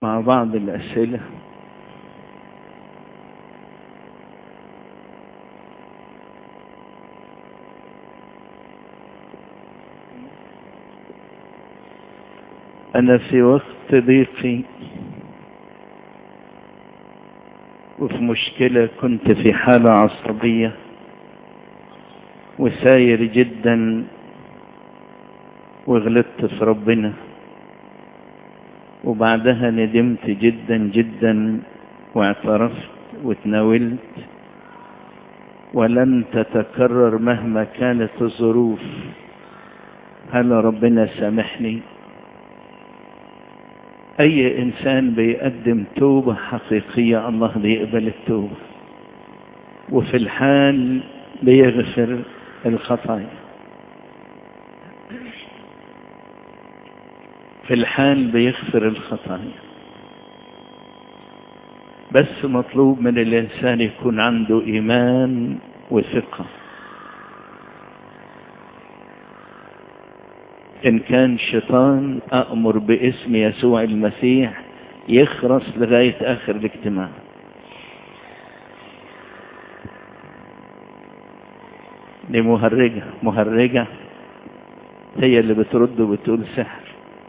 مع بعض الأسئلة أنا في وقت ضيقي وفي مشكلة كنت في حالة عصبية وساير جدا وغلطت في ربنا وبعدها ندمت جدا جدا واعترفت وتناولت ولن تتكرر مهما كانت الظروف هل ربنا سامحني اي انسان بيقدم توبة حقيقية الله بيقبل التوبة وفي الحال بيغفر الخطايا في الحال بيغفر الخطايا بس مطلوب من الإنسان يكون عنده إيمان وثقة إن كان شيطان أأمر باسم يسوع المسيح يخرس لغاية آخر الاجتماع دي مهرجة مهرجة هي اللي بترد وبتقول سحر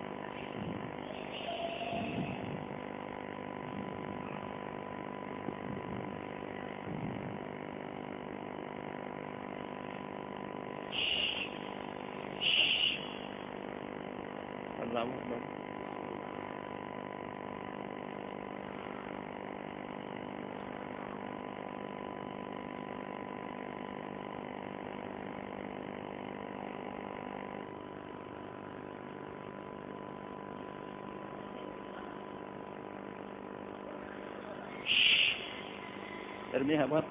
الله أكبر ارميها بره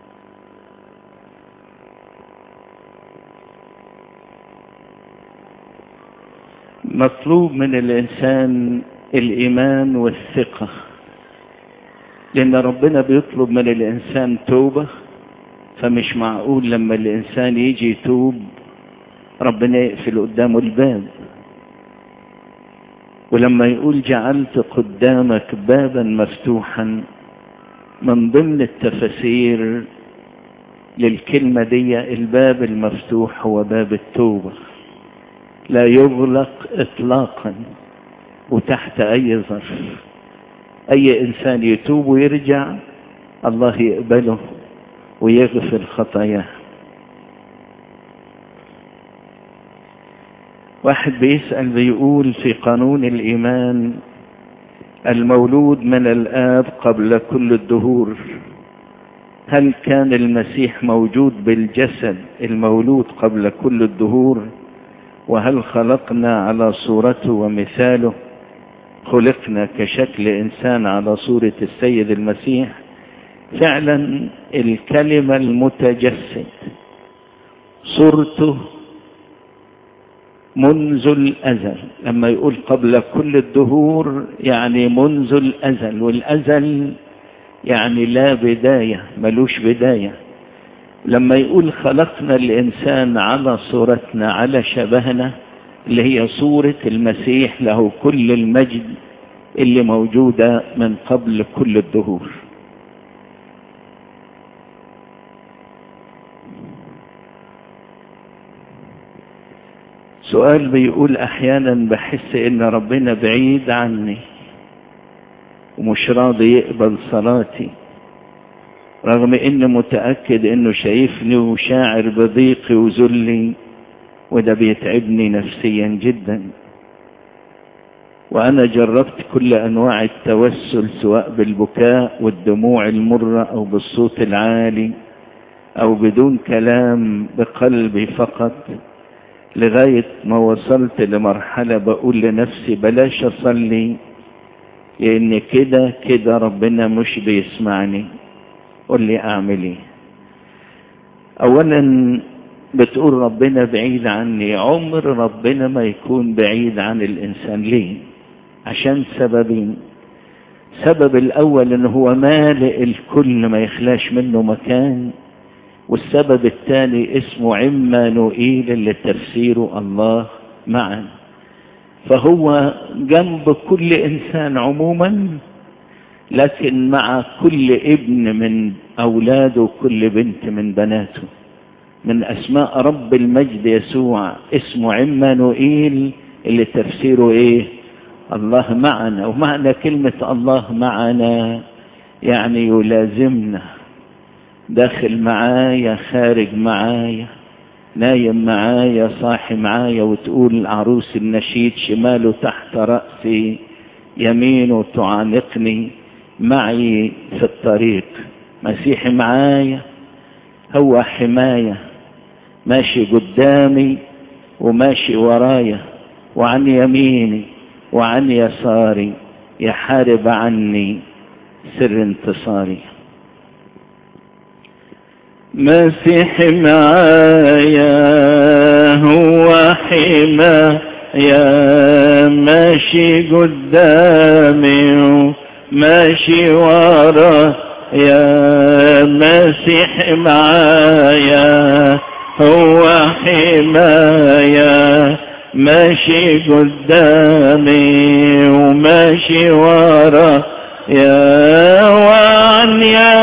مطلوب من الإنسان الإيمان والثقة لأن ربنا بيطلب من الإنسان توبة فمش معقول لما الإنسان يجي يتوب ربنا يقفل قدامه الباب ولما يقول جعلت قدامك بابا مفتوحا من ضمن التفاسير للكلمة دي الباب المفتوح هو باب التوبة لا يغلق اطلاقا وتحت اي ظرف اي انسان يتوب ويرجع الله يقبله ويغفر خطاياه واحد بيسأل بيقول في قانون الإيمان المولود من الآب قبل كل الدهور هل كان المسيح موجود بالجسد المولود قبل كل الدهور وهل خلقنا على صورته ومثاله خلقنا كشكل إنسان على صورة السيد المسيح فعلا الكلمة المتجسد صورته منذ الأزل لما يقول قبل كل الدهور يعني منذ الأزل والأزل يعني لا بداية ملوش بداية لما يقول خلقنا الإنسان على صورتنا على شبهنا اللي هي صورة المسيح له كل المجد اللي موجودة من قبل كل الدهور سؤال بيقول احيانا بحس ان ربنا بعيد عني ومش راضي يقبل صلاتي رغم ان متأكد انه شايفني وشاعر بضيقي وذلي وده بيتعبني نفسيا جدا وانا جربت كل انواع التوسل سواء بالبكاء والدموع المرة او بالصوت العالي او بدون كلام بقلبي فقط لغاية ما وصلت لمرحلة بقول لنفسي بلاش اصلي لان كده كده ربنا مش بيسمعني قول لي اعمل ايه اولا بتقول ربنا بعيد عني عمر ربنا ما يكون بعيد عن الانسان ليه عشان سببين سبب الاول ان هو مالئ الكل ما يخلاش منه مكان والسبب الثاني اسمه عمانوئيل اللي تفسيره الله معا فهو جنب كل إنسان عموما لكن مع كل ابن من أولاده وكل بنت من بناته من أسماء رب المجد يسوع اسمه عمانوئيل اللي تفسيره إيه الله معنا ومعنى كلمة الله معنا يعني يلازمنا داخل معايا خارج معايا نايم معايا صاحي معايا وتقول عروس النشيد شماله تحت رأسي يمينه تعانقني معي في الطريق مسيحي معايا هو حماية ماشي قدامي وماشي ورايا وعن يميني وعن يساري يحارب عني سر انتصاري مسيح معايا هو حمايا ماشي قدامي ماشي ورا يا مسيح معايا هو حمايا ماشي قدامي وماشي ورا يا وعن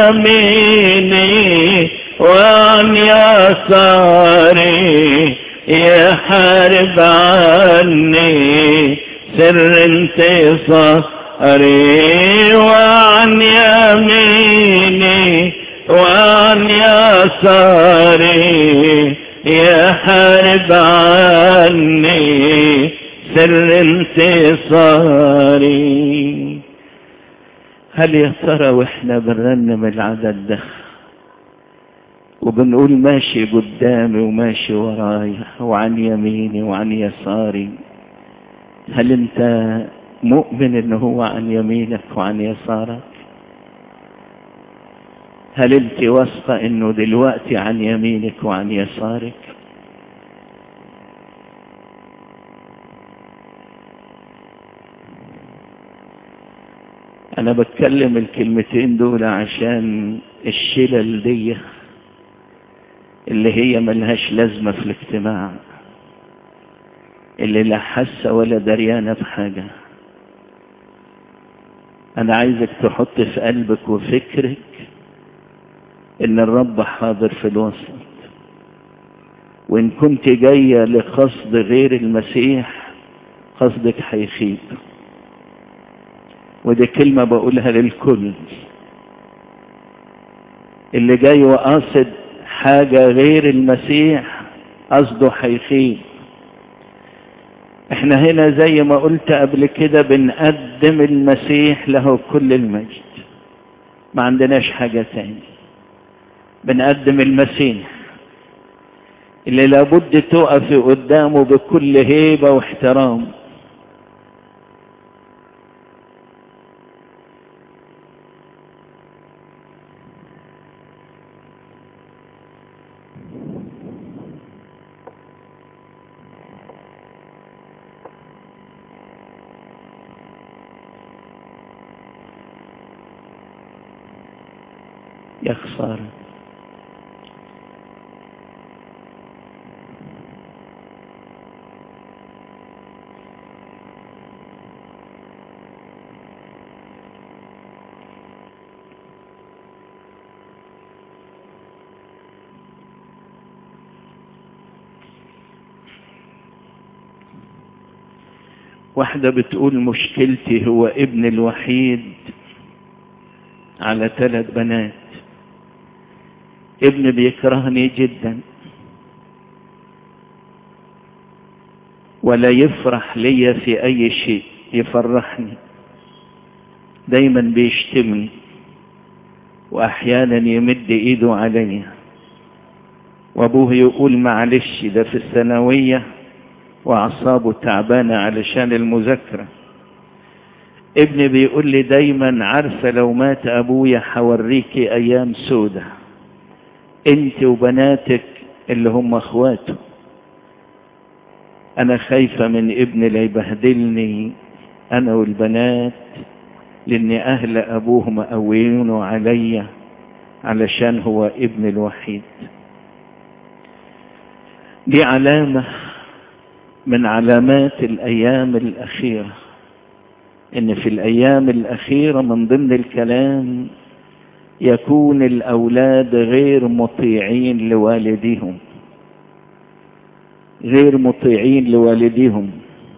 يميني وعن يساري يحارب عني سر انتصاري وعن يميني وعن يساري يحارب عني سر انتصاري هل يا ترى واحنا بنرنم العدد ده وبنقول ماشي قدامي وماشي ورايا وعن يميني وعن يساري هل انت مؤمن ان هو عن يمينك وعن يسارك هل انت واثقة انه دلوقتي عن يمينك وعن يسارك انا بتكلم الكلمتين دول عشان الشلل دي اللي هي ملهاش لازمة في الاجتماع اللي لا حاسة ولا دريانة بحاجة انا عايزك تحط في قلبك وفكرك ان الرب حاضر في الوسط وان كنت جاية لقصد غير المسيح قصدك هيخيب ودي كلمة بقولها للكل اللي جاي وقاصد حاجة غير المسيح قصده هيخيب احنا هنا زي ما قلت قبل كده بنقدم المسيح له كل المجد ما عندناش حاجة تاني بنقدم المسيح اللي لابد تقف قدامه بكل هيبة واحترام يا خسارة واحدة بتقول مشكلتي هو ابن الوحيد على ثلاث بنات ابن بيكرهني جدا ولا يفرح ليا في اي شيء يفرحني دايما بيشتمني واحيانا يمد ايده عليا وابوه يقول معلش ده في الثانويه واعصابه تعبانه علشان المذاكره ابني بيقول لي دايما عارفه لو مات ابويا حوريكي ايام سودة انت وبناتك اللي هم اخواته انا خايفة من ابني لا يبهدلني انا والبنات لان اهل ابوه مقوينه عليا علشان هو ابن الوحيد دي علامة من علامات الأيام الأخيرة إن في الأيام الأخيرة من ضمن الكلام يكون الأولاد غير مطيعين لوالديهم غير مطيعين لوالديهم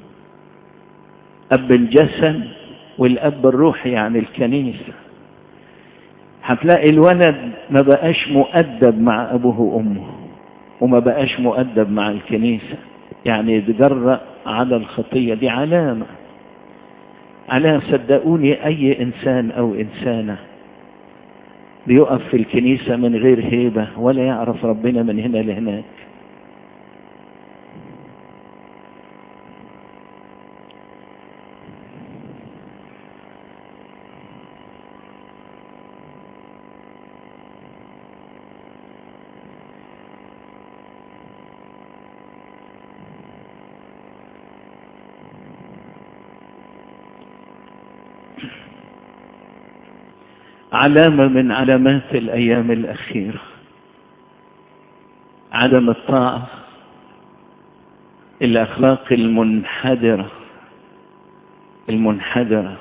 أب الجسد والأب الروحي يعني الكنيسة هتلاقي الولد ما بقاش مؤدب مع أبوه وأمه وما بقاش مؤدب مع الكنيسة يعني يتجرأ على الخطية دي علامة علامة صدقوني أي إنسان أو إنسانة بيقف في الكنيسة من غير هيبة ولا يعرف ربنا من هنا لهناك علامة من علامات الأيام الأخيرة عدم الطاعة الأخلاق المنحدرة المنحدرة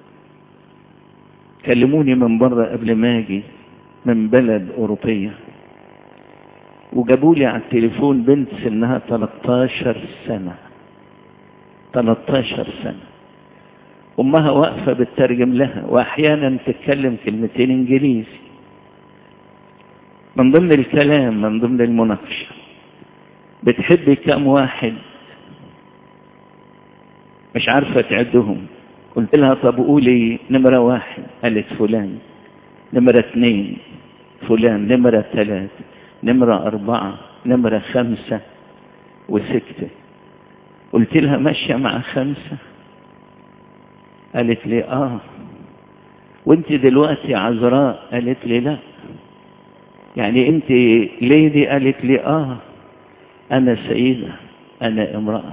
كلموني من بره قبل ما أجي من بلد أوروبية وجابوا لي على التليفون بنت سنها 13 سنة 13 سنة أمها واقفة بتترجم لها وأحيانا تتكلم كلمتين إنجليزي من ضمن الكلام من ضمن المناقشة بتحبي كم واحد مش عارفة تعدهم قلت لها طب قولي نمرة واحد قالت فلان نمرة اثنين فلان نمرة ثلاثة نمرة أربعة نمرة خمسة وستة قلت لها ماشية مع خمسة قالت لي آه وانت دلوقتي عذراء قالت لي لا يعني انت ليدي قالت لي آه أنا سيدة أنا امرأة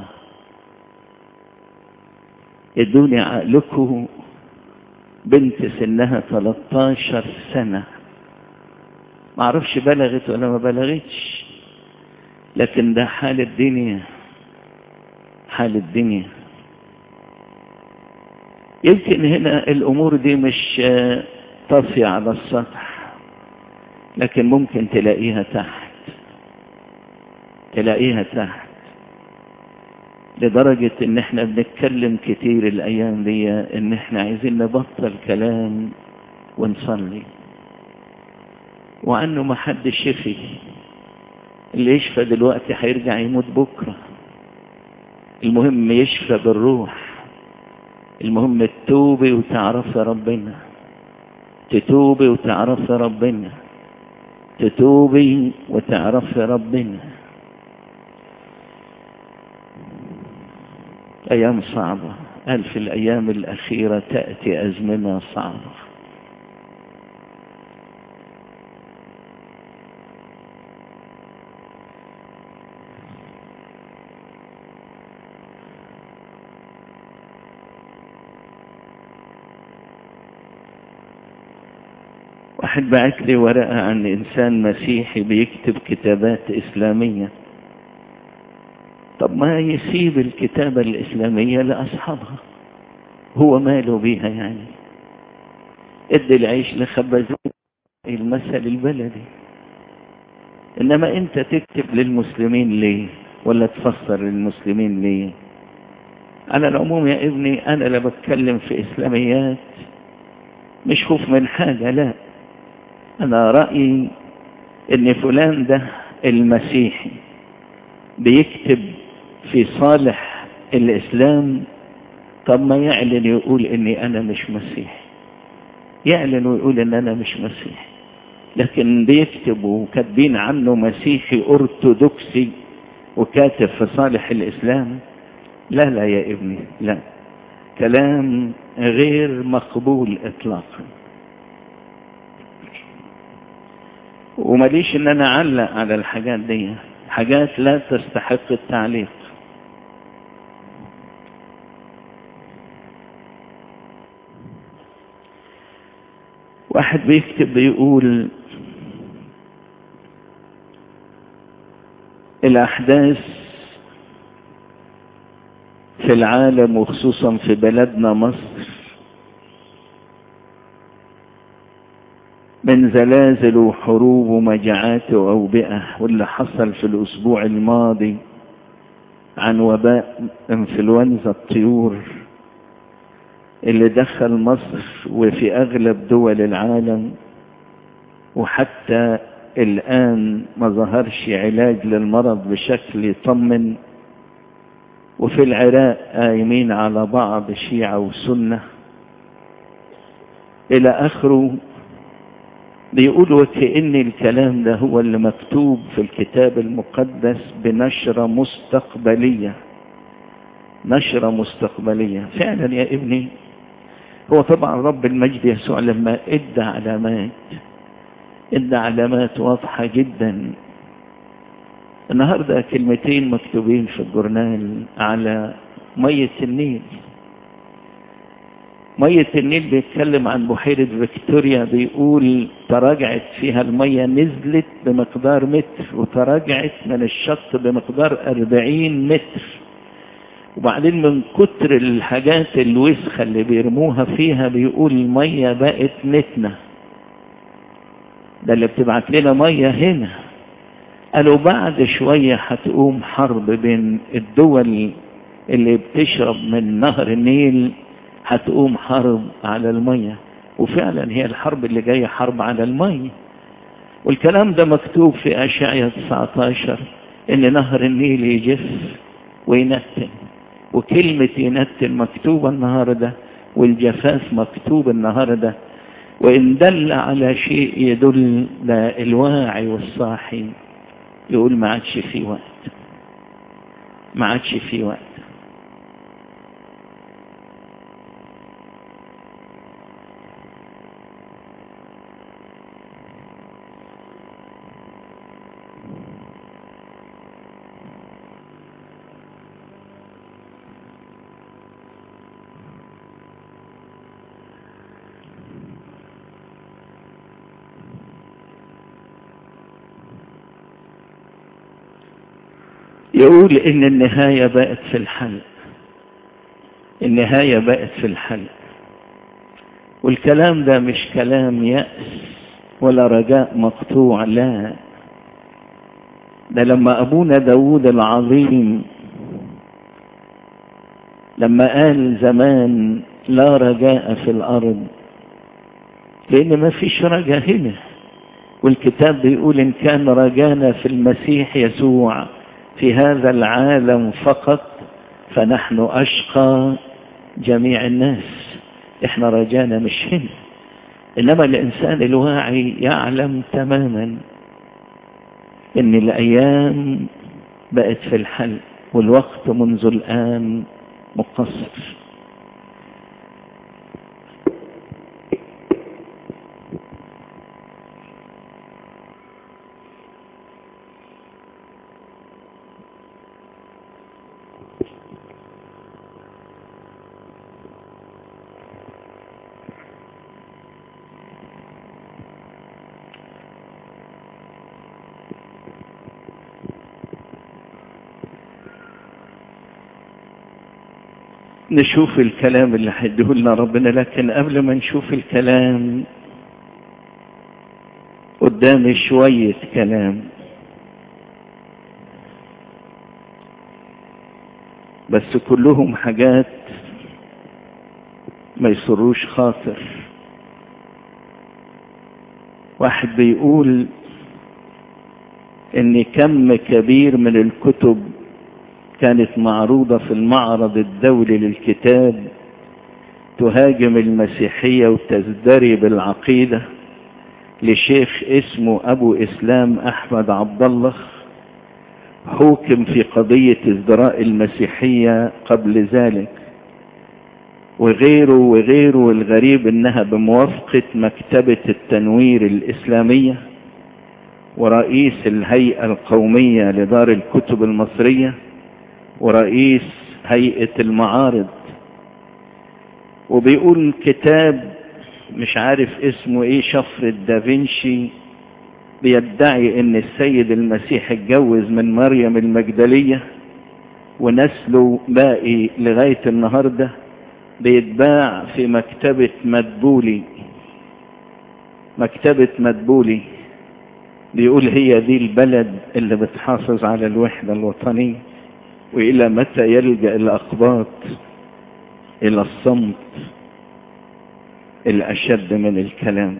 ادوني عقلكم بنت سنها 13 سنة ما اعرفش بلغت ولا ما بلغتش لكن ده حال الدنيا حال الدنيا يمكن هنا الامور دي مش طافية على السطح لكن ممكن تلاقيها تحت تلاقيها تحت لدرجة ان احنا بنتكلم كتير الايام دي ان احنا عايزين نبطل كلام ونصلي وانه ما حدش شفي اللي يشفى دلوقتي هيرجع يموت بكرة المهم يشفى بالروح المهم تتوبي وتعرفي ربنا تتوبي وتعرفي ربنا تتوبي وتعرفي ربنا أيام صعبة قال في الأيام الأخيرة تأتي أزمنة صعبة واحد بعت لي ورقة عن إنسان مسيحي بيكتب كتابات إسلامية طب ما يسيب الكتابة الإسلامية لأصحابها هو ماله بيها يعني ادي العيش لخبزون المثل البلدي إنما أنت تكتب للمسلمين ليه ولا تفسر للمسلمين ليه على العموم يا ابني أنا لا بتكلم في إسلاميات مش خوف من حاجة لا أنا رأيي إن فلان ده المسيحي بيكتب في صالح الإسلام طب ما يعلن يقول إني أنا مش مسيحي يعلن ويقول إن أنا مش مسيحي لكن بيكتبوا وكاتبين عنه مسيحي أرثوذكسي وكاتب في صالح الإسلام لا لا يا ابني لا كلام غير مقبول إطلاقا ومليش ان انا اعلق على الحاجات دي حاجات لا تستحق التعليق واحد بيكتب بيقول الاحداث في العالم وخصوصا في بلدنا مصر من زلازل وحروب ومجاعات وأوبئة واللي حصل في الأسبوع الماضي عن وباء انفلونزا الطيور اللي دخل مصر وفي أغلب دول العالم وحتى الآن ما ظهرش علاج للمرض بشكل يطمن وفي العراق قايمين على بعض شيعة وسنة إلى آخره بيقول وكأن الكلام ده هو اللي مكتوب في الكتاب المقدس بنشرة مستقبلية نشرة مستقبلية فعلا يا ابني هو طبعا رب المجد يسوع لما ادى علامات ادى علامات واضحة جدا النهاردة كلمتين مكتوبين في الجورنال على مية النيل مية النيل بيتكلم عن بحيرة فيكتوريا بيقول تراجعت فيها المية نزلت بمقدار متر وتراجعت من الشط بمقدار أربعين متر وبعدين من كتر الحاجات الوسخة اللي بيرموها فيها بيقول المية بقت نتنة ده اللي بتبعت لنا مية هنا قالوا بعد شوية هتقوم حرب بين الدول اللي بتشرب من نهر النيل هتقوم حرب على المية وفعلا هي الحرب اللي جاية حرب على المية والكلام ده مكتوب في أشعية 19 إن نهر النيل يجف وينتن وكلمة ينتن مكتوبة النهاردة والجفاف مكتوب النهاردة وإن دل على شيء يدل الواعي والصاحي يقول ما عادش في وقت ما عادش في وقت يقول ان النهاية بقت في الحل النهاية بقت في الحل والكلام ده مش كلام يأس ولا رجاء مقطوع لا ده لما أبونا داود العظيم لما قال زمان لا رجاء في الأرض لأن ما فيش رجاء هنا والكتاب بيقول إن كان رجانا في المسيح يسوع في هذا العالم فقط فنحن أشقى جميع الناس احنا رجانا مش هنا إنما الإنسان الواعي يعلم تماما إن الأيام بقت في الحل والوقت منذ الآن مقصر نشوف الكلام اللي هيديه لنا ربنا لكن قبل ما نشوف الكلام قدامي شوية كلام بس كلهم حاجات ما يسروش خاطر واحد بيقول ان كم كبير من الكتب كانت معروضة في المعرض الدولي للكتاب تهاجم المسيحية وتزدري بالعقيدة لشيخ اسمه أبو إسلام أحمد عبد الله حوكم في قضية ازدراء المسيحية قبل ذلك وغيره وغيره والغريب انها بموافقة مكتبة التنوير الإسلامية ورئيس الهيئة القومية لدار الكتب المصرية ورئيس هيئة المعارض وبيقول كتاب مش عارف اسمه ايه شفرة دافنشي بيدعي ان السيد المسيح اتجوز من مريم المجدلية ونسله باقي لغاية النهاردة بيتباع في مكتبة مدبولي مكتبة مدبولي بيقول هي دي البلد اللي بتحافظ على الوحدة الوطنية وإلى متى يلجأ الأقباط إلى الصمت الأشد من الكلام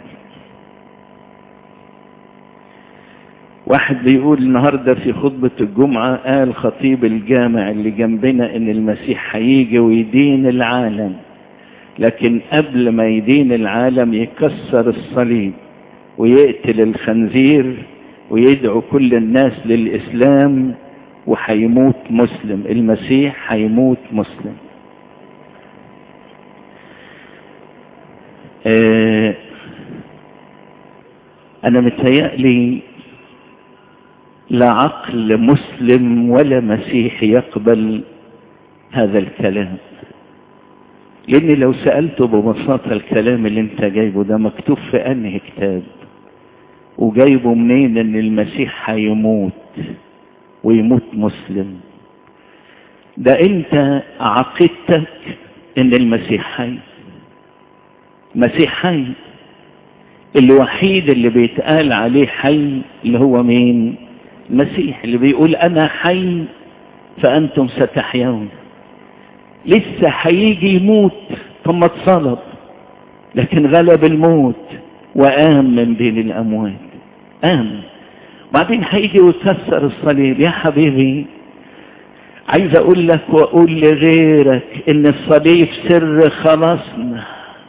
واحد بيقول النهاردة في خطبة الجمعة قال خطيب الجامع اللي جنبنا ان المسيح هيجي ويدين العالم لكن قبل ما يدين العالم يكسر الصليب ويقتل الخنزير ويدعو كل الناس للإسلام وهيموت مسلم المسيح هيموت مسلم آه أنا متهيألي لا عقل مسلم ولا مسيحي يقبل هذا الكلام لأني لو سألته ببساطة الكلام اللي انت جايبه ده مكتوب في أنهي كتاب وجايبه منين ان المسيح هيموت ويموت مسلم ده انت عقيدتك ان المسيح حي مسيح حي الوحيد اللي بيتقال عليه حي اللي هو مين المسيح اللي بيقول انا حي فانتم ستحيون لسه هيجي يموت ثم اتصلب لكن غلب الموت وقام من بين الاموات قام بعدين هيجي ويكسر الصليب يا حبيبي عايز اقول لك واقول لغيرك ان الصليب سر خلاصنا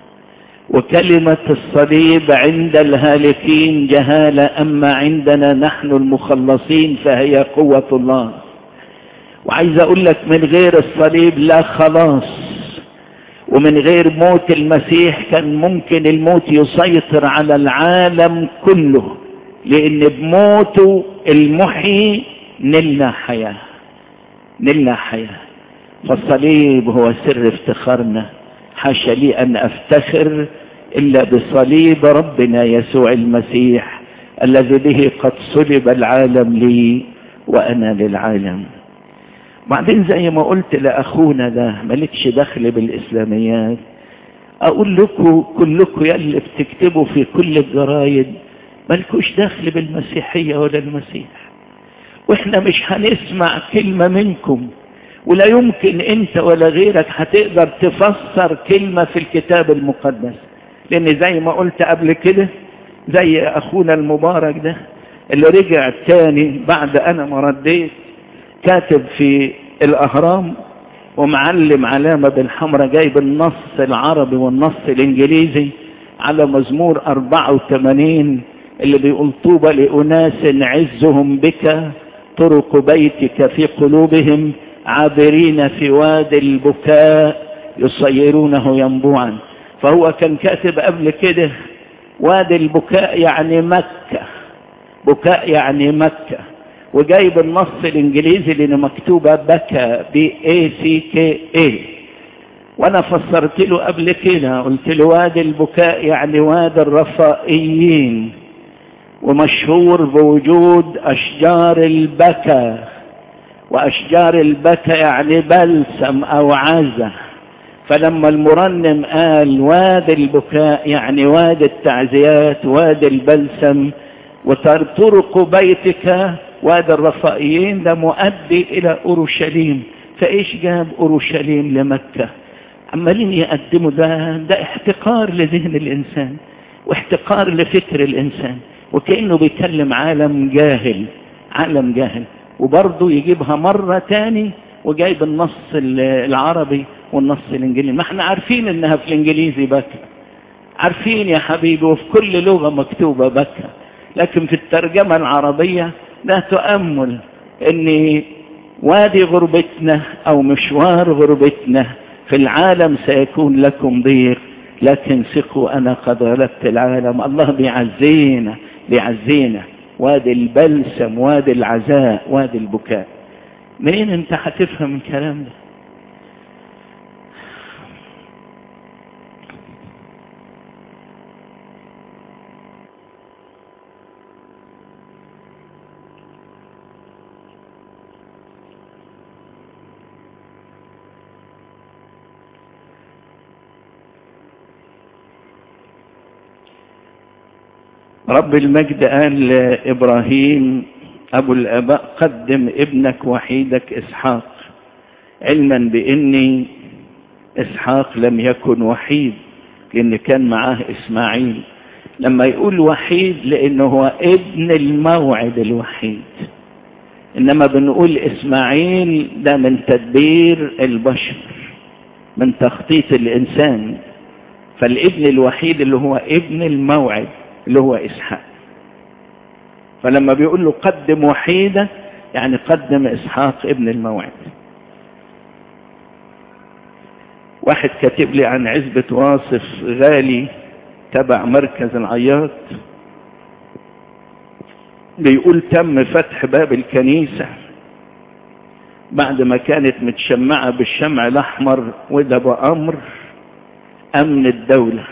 وكلمة الصليب عند الهالكين جهالة أما عندنا نحن المخلصين فهي قوة الله وعايز أقول لك من غير الصليب لا خلاص ومن غير موت المسيح كان ممكن الموت يسيطر على العالم كله لأن بموته المحيي نلنا حياة نلنا حياة فالصليب هو سر افتخارنا حاشا لي أن أفتخر إلا بصليب ربنا يسوع المسيح الذي به قد صلب العالم لي وأنا للعالم بعدين زي ما قلت لأخونا ده مالكش دخل بالإسلاميات أقول لكم كلكم يلي بتكتبوا في كل الجرايد مالكوش دخل بالمسيحية ولا المسيح واحنا مش هنسمع كلمة منكم ولا يمكن انت ولا غيرك هتقدر تفسر كلمة في الكتاب المقدس لان زي ما قلت قبل كده زي اخونا المبارك ده اللي رجع تاني بعد انا ما رديت كاتب في الاهرام ومعلم علامة بالحمرة جايب النص العربي والنص الانجليزي على مزمور 84 اللي بيقول طوبى لأناس عزهم بك طرق بيتك في قلوبهم عابرين في وادي البكاء يصيرونه ينبوعا فهو كان كاتب قبل كده وادي البكاء يعني مكة بكاء يعني مكة وجايب النص الانجليزي اللي مكتوبة بكى ب A C K A وانا فسرت له قبل كده قلت له وادي البكاء يعني وادي الرفائيين ومشهور بوجود اشجار البكا واشجار البكا يعني بلسم او عزة فلما المرنم قال وادي البكاء يعني وادي التعزيات وادي البلسم وطرق بيتك وادي الرفائيين ده مؤدي الى اورشليم فايش جاب اورشليم لمكة عمالين يقدموا ده ده احتقار لذهن الانسان واحتقار لفكر الانسان وكأنه بيكلم عالم جاهل عالم جاهل وبرضه يجيبها مرة تاني وجايب النص العربي والنص الانجليزي ما احنا عارفين انها في الانجليزي بكى عارفين يا حبيبي وفي كل لغة مكتوبة بكى لكن في الترجمة العربية ده تؤمل ان وادي غربتنا او مشوار غربتنا في العالم سيكون لكم ضيق لكن ثقوا انا قد غلبت العالم الله بيعزينا بيعزينا وادي البلسم وادي العزاء وادي البكاء منين انت هتفهم الكلام ده رب المجد قال لإبراهيم أبو الآباء قدم ابنك وحيدك إسحاق علما بإني إسحاق لم يكن وحيد لأن كان معاه إسماعيل لما يقول وحيد لأنه هو ابن الموعد الوحيد إنما بنقول إسماعيل ده من تدبير البشر من تخطيط الإنسان فالابن الوحيد اللي هو ابن الموعد اللي هو إسحاق فلما بيقول له قدم وحيدة يعني قدم إسحاق ابن الموعد واحد كاتب لي عن عزبة واصف غالي تبع مركز العياط بيقول تم فتح باب الكنيسة بعد ما كانت متشمعة بالشمع الأحمر وده بأمر أمن الدولة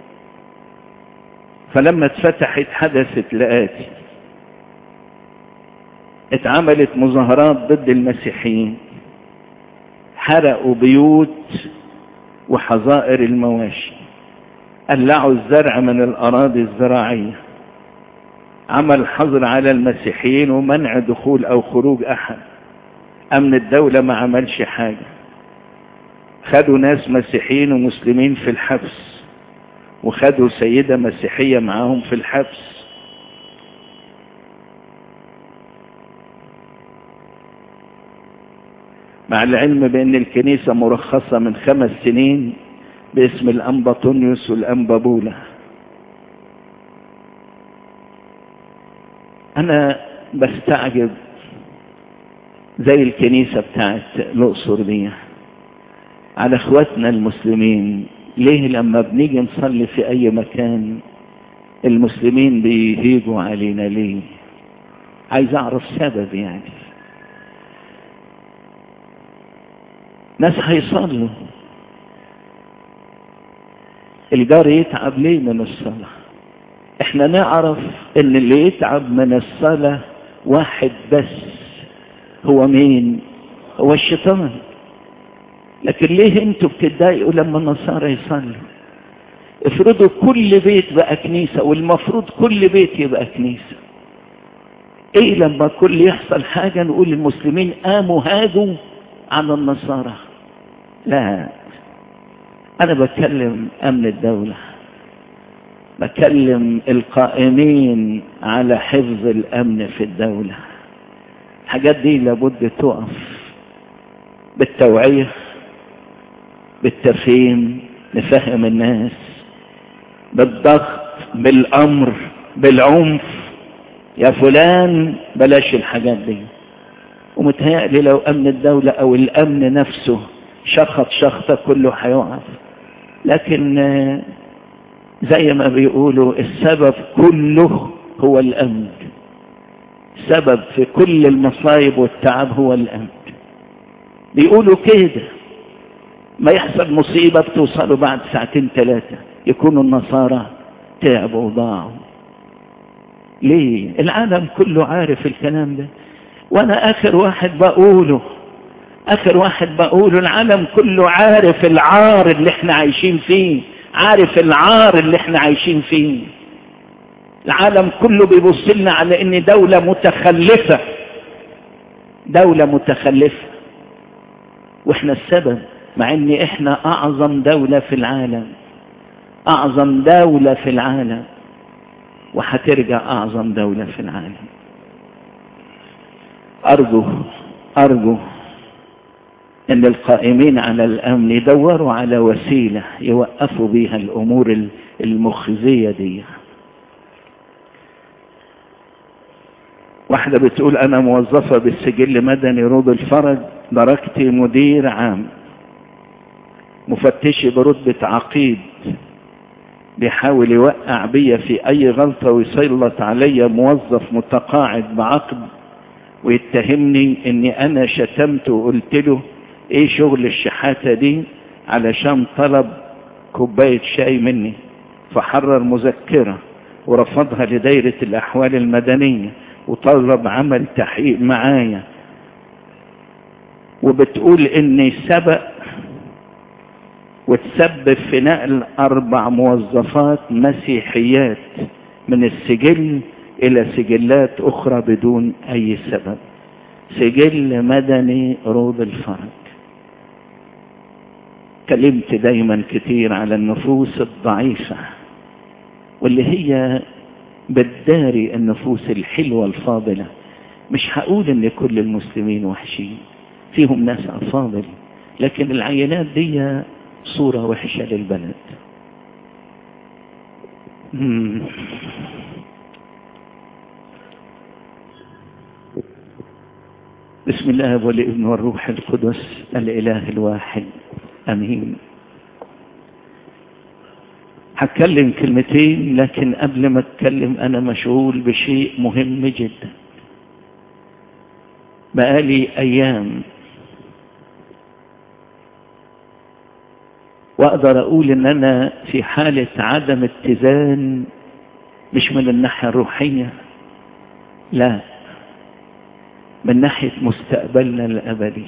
فلما اتفتحت حدثت لآتي اتعملت مظاهرات ضد المسيحيين حرقوا بيوت وحظائر المواشي قلعوا الزرع من الأراضي الزراعية عمل حظر على المسيحيين ومنع دخول أو خروج أحد أمن الدولة ما عملش حاجة خدوا ناس مسيحيين ومسلمين في الحبس وخدوا سيدة مسيحية معاهم في الحبس مع العلم بأن الكنيسة مرخصة من خمس سنين باسم الأنباطونيوس والأنبابولة أنا بستعجب زي الكنيسة بتاعت الأقصر دي على اخواتنا المسلمين ليه لما بنيجي نصلي في اي مكان المسلمين بيهيجوا علينا ليه عايز اعرف سبب يعني ناس هيصلوا الجار يتعب ليه من الصلاة احنا نعرف ان اللي يتعب من الصلاة واحد بس هو مين هو الشيطان لكن ليه انتوا بتتضايقوا لما النصارى يصلوا افرضوا كل بيت بقى كنيسة والمفروض كل بيت يبقى كنيسة ايه لما كل يحصل حاجة نقول المسلمين قاموا هاجوا عن النصارى لا انا بتكلم امن الدولة بكلم القائمين على حفظ الامن في الدولة الحاجات دي لابد تقف بالتوعيه بالتفهيم نفهم الناس بالضغط بالامر بالعنف يا فلان بلاش الحاجات دي ومتهيألي لو امن الدولة او الامن نفسه شخط شخطة كله هيقف لكن زي ما بيقولوا السبب كله هو الامن السبب في كل المصايب والتعب هو الامن بيقولوا كده ما يحصل مصيبة بتوصلوا بعد ساعتين ثلاثة يكونوا النصارى تعبوا وضاعوا ليه العالم كله عارف الكلام ده وانا اخر واحد بقوله اخر واحد بقوله العالم كله عارف العار اللي احنا عايشين فيه عارف العار اللي احنا عايشين فيه العالم كله بيبص لنا على ان دولة متخلفة دولة متخلفة واحنا السبب مع ان احنا اعظم دولة في العالم اعظم دولة في العالم وهترجع اعظم دولة في العالم ارجو ارجو ان القائمين على الامن يدوروا على وسيلة يوقفوا بيها الامور المخزية دي واحدة بتقول انا موظفة بالسجل مدني روض الفرج درجتي مدير عام مفتشي برتبة عقيد بيحاول يوقع بيا في اي غلطة ويسلط عليا موظف متقاعد بعقد ويتهمني اني انا شتمت وقلت له ايه شغل الشحاتة دي علشان طلب كوباية شاي مني فحرر مذكرة ورفضها لدايرة الاحوال المدنية وطلب عمل تحقيق معايا وبتقول اني سبق وتسبب في نقل اربع موظفات مسيحيات من السجل إلى سجلات أخرى بدون أي سبب سجل مدني روض الفرج كلمت دايما كتير على النفوس الضعيفة واللي هي بتداري النفوس الحلوة الفاضلة مش هقول ان كل المسلمين وحشين فيهم ناس افاضل لكن العينات دي صورة وحشة للبلد بسم الله والابن والروح القدس الاله الواحد امين هتكلم كلمتين لكن قبل ما اتكلم انا مشغول بشيء مهم جدا بقالي ايام واقدر اقول ان انا في حالة عدم اتزان مش من الناحية الروحية لا من ناحية مستقبلنا الابدي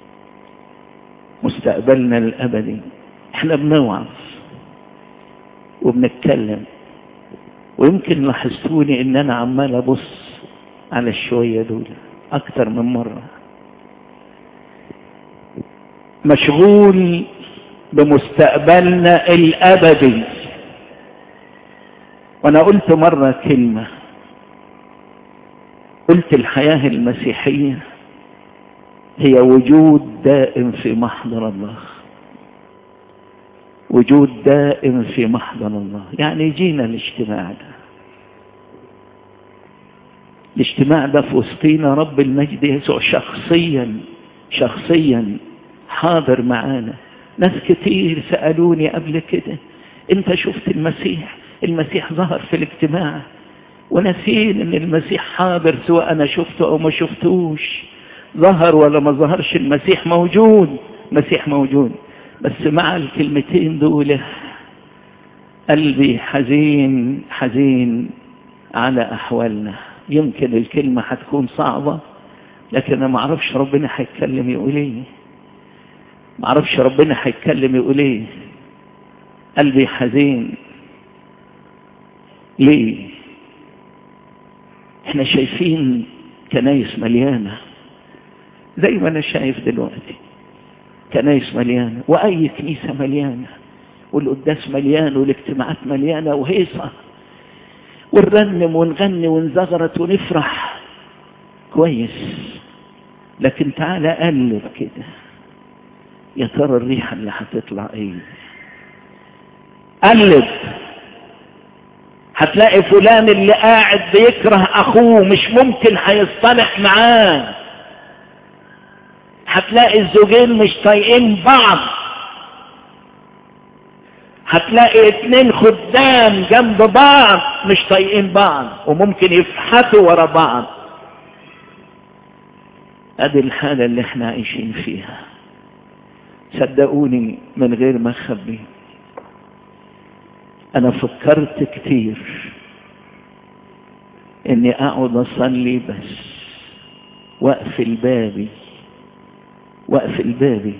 مستقبلنا الابدي احنا بنوعظ وبنتكلم ويمكن لاحظتوني ان انا عمال ابص على الشوية دول اكتر من مرة مشغول بمستقبلنا الابدي وانا قلت مرة كلمة قلت الحياة المسيحية هي وجود دائم في محضر الله وجود دائم في محضر الله يعني جينا الاجتماع ده الاجتماع ده في وسطينا رب المجد يسوع شخصيا شخصيا حاضر معانا ناس كتير سألوني قبل كده انت شفت المسيح المسيح ظهر في الاجتماع ونسين ان المسيح حاضر سواء انا شفته او ما شفتوش ظهر ولا ما ظهرش المسيح موجود مسيح موجود بس مع الكلمتين دول قلبي حزين حزين على احوالنا يمكن الكلمة هتكون صعبة لكن انا ما اعرفش ربنا هيتكلم يقول ايه ما اعرفش ربنا هيتكلم يقول ايه قلبي حزين ليه احنا شايفين كنايس مليانة زي ما انا شايف دلوقتي كنايس مليانة واي كنيسة مليانة والقداس مليان والاجتماعات مليانة وهيصة ونرنم ونغني ونزغرت ونفرح كويس لكن تعالى قلب كده يا ترى الريحة اللي هتطلع ايه قلب هتلاقي فلان اللي قاعد بيكره اخوه مش ممكن هيصطلح معاه هتلاقي الزوجين مش طايقين بعض هتلاقي اتنين خدام جنب بعض مش طايقين بعض وممكن يفحتوا ورا بعض ادي الحالة اللي احنا عايشين فيها صدقوني من غير ما اخبي انا فكرت كتير اني اقعد اصلي بس واقفل بابي واقفل بابي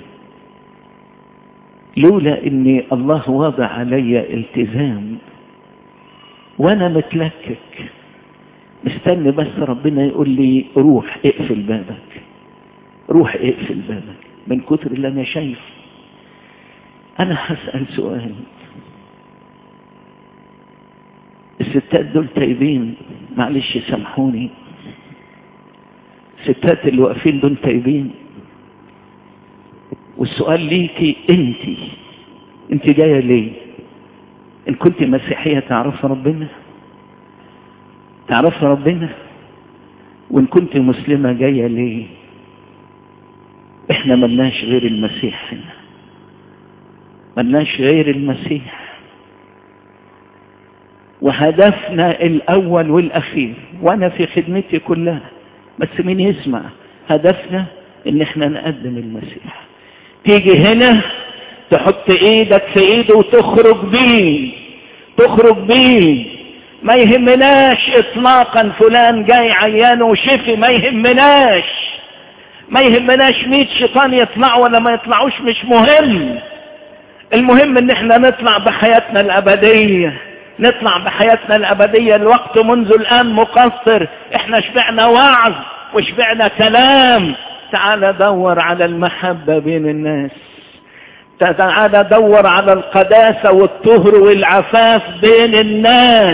لولا اني الله وضع علي التزام وانا متلكك مستني بس ربنا يقول لي روح اقفل بابك روح اقفل بابك من كتر اللي انا شايفه انا هسأل سؤال الستات دول تايبين معلش سامحوني الستات اللي واقفين دول تايبين والسؤال ليكي انت انت جاية ليه ان كنت مسيحية تعرف ربنا تعرف ربنا وان كنت مسلمة جاية ليه احنا ملناش غير المسيح هنا ملناش غير المسيح وهدفنا الاول والاخير وانا في خدمتي كلها بس مين يسمع هدفنا ان احنا نقدم المسيح تيجي هنا تحط ايدك في ايده وتخرج بيه تخرج بيه ما يهمناش اطلاقا فلان جاي عيان وشفي ما يهمناش ما يهمناش ميت شيطان يطلع ولا ما يطلعوش مش مهم المهم ان احنا نطلع بحياتنا الابدية نطلع بحياتنا الأبدية الوقت منذ الآن مقصر احنا شبعنا وعظ وشبعنا كلام تعال دور على المحبة بين الناس تعال دور على القداسة والطهر والعفاف بين الناس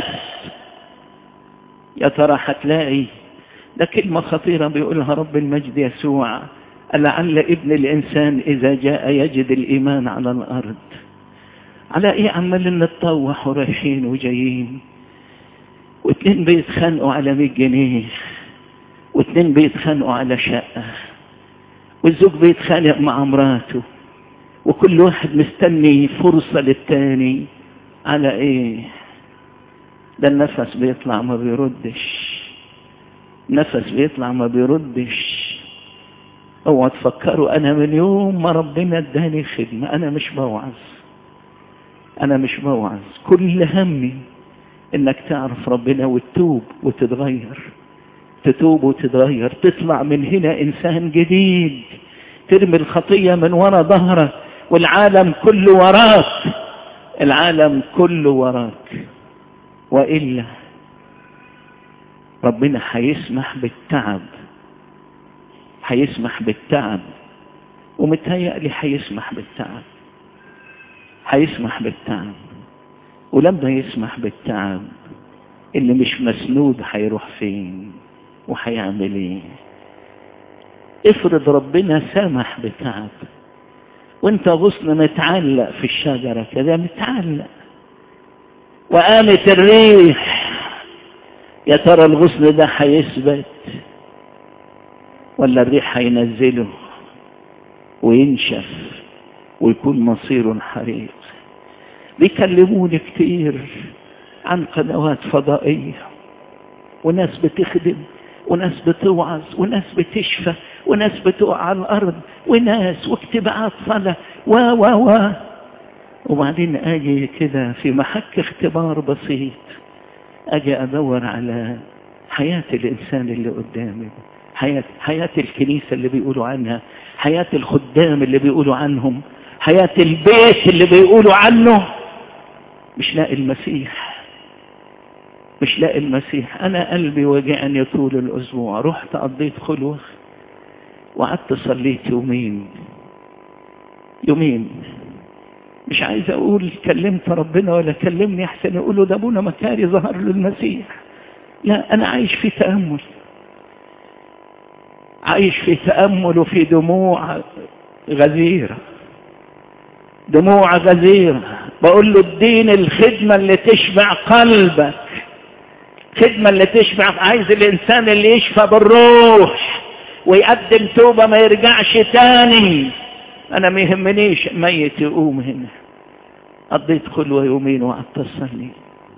يا ترى هتلاقي ده كلمة خطيرة بيقولها رب المجد يسوع لعل ابن الإنسان إذا جاء يجد الإيمان على الأرض على إيه عمالين نتطوح ورايحين وجايين واتنين بيتخانقوا على 100 جنيه واتنين بيتخانقوا على شقة والزوج بيتخانق مع مراته وكل واحد مستني فرصة للتاني على ايه ده النفس بيطلع ما بيردش نفس بيطلع ما بيردش اوعى تفكروا انا من يوم ما ربنا اداني خدمة انا مش بوعظ انا مش بوعظ كل همي انك تعرف ربنا وتتوب وتتغير تتوب وتتغير تطلع من هنا انسان جديد ترمي الخطية من ورا ظهرك والعالم كله وراك العالم كله وراك وإلا ربنا هيسمح بالتعب هيسمح بالتعب ومتهيألي هيسمح بالتعب هيسمح بالتعب ولما يسمح بالتعب اللي مش مسنود هيروح فين وهيعمل ايه افرض ربنا سمح بتعب وانت غصن متعلق في الشجرة كده متعلق وقامت الريح يا ترى الغصن ده هيثبت ولا الريح هينزله وينشف ويكون مصيره حريق بيكلموني كتير عن قنوات فضائية وناس بتخدم وناس بتوعظ وناس بتشفى وناس بتقع على الأرض وناس واجتماعات صلاة و و و وبعدين أجي كده في محك اختبار بسيط أجي أدور على حياة الإنسان اللي قدامي حياة, حياة الكنيسة اللي بيقولوا عنها حياة الخدام اللي بيقولوا عنهم حياة البيت اللي بيقولوا عنه مش لاقي المسيح مش لاقي المسيح أنا قلبي وجعني طول الأسبوع رحت قضيت خلوة وقعدت صليت يومين يومين مش عايز أقول كلمت ربنا ولا كلمني أحسن يقولوا ده أبونا مكاري ظهر له المسيح لا أنا عايش في تأمل عايش في تأمل وفي دموع غزيرة دموع غزيرة بقول له اديني الخدمة اللي تشبع قلبك خدمة اللي تشبع عايز الإنسان اللي يشفى بالروح ويقدم توبة ما يرجعش تاني أنا ما يهمنيش ميت يقوم هنا قضيت خلوة يومين وقعدت أصلي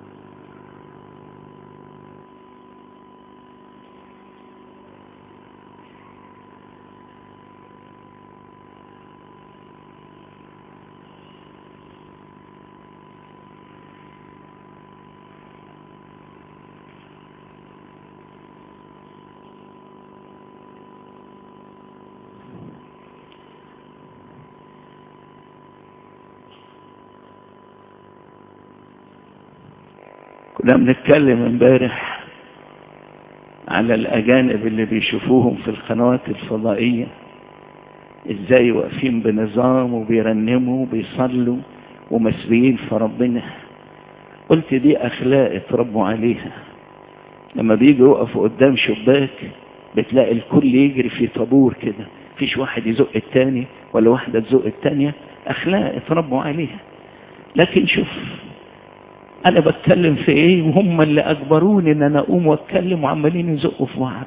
كنا بنتكلم امبارح على الأجانب اللي بيشوفوهم في القنوات الفضائية ازاي واقفين بنظام وبيرنموا وبيصلوا ومسبيين في ربنا قلت دي أخلاق اتربوا عليها لما بيجوا يقفوا قدام شباك بتلاقي الكل يجري في طابور كده فيش واحد يزق التاني ولا واحدة تزق التانية أخلاق اتربوا عليها لكن شوف انا بتكلم في ايه وهم اللي اجبروني ان انا اقوم واتكلم وعمالين يزقوا في بعض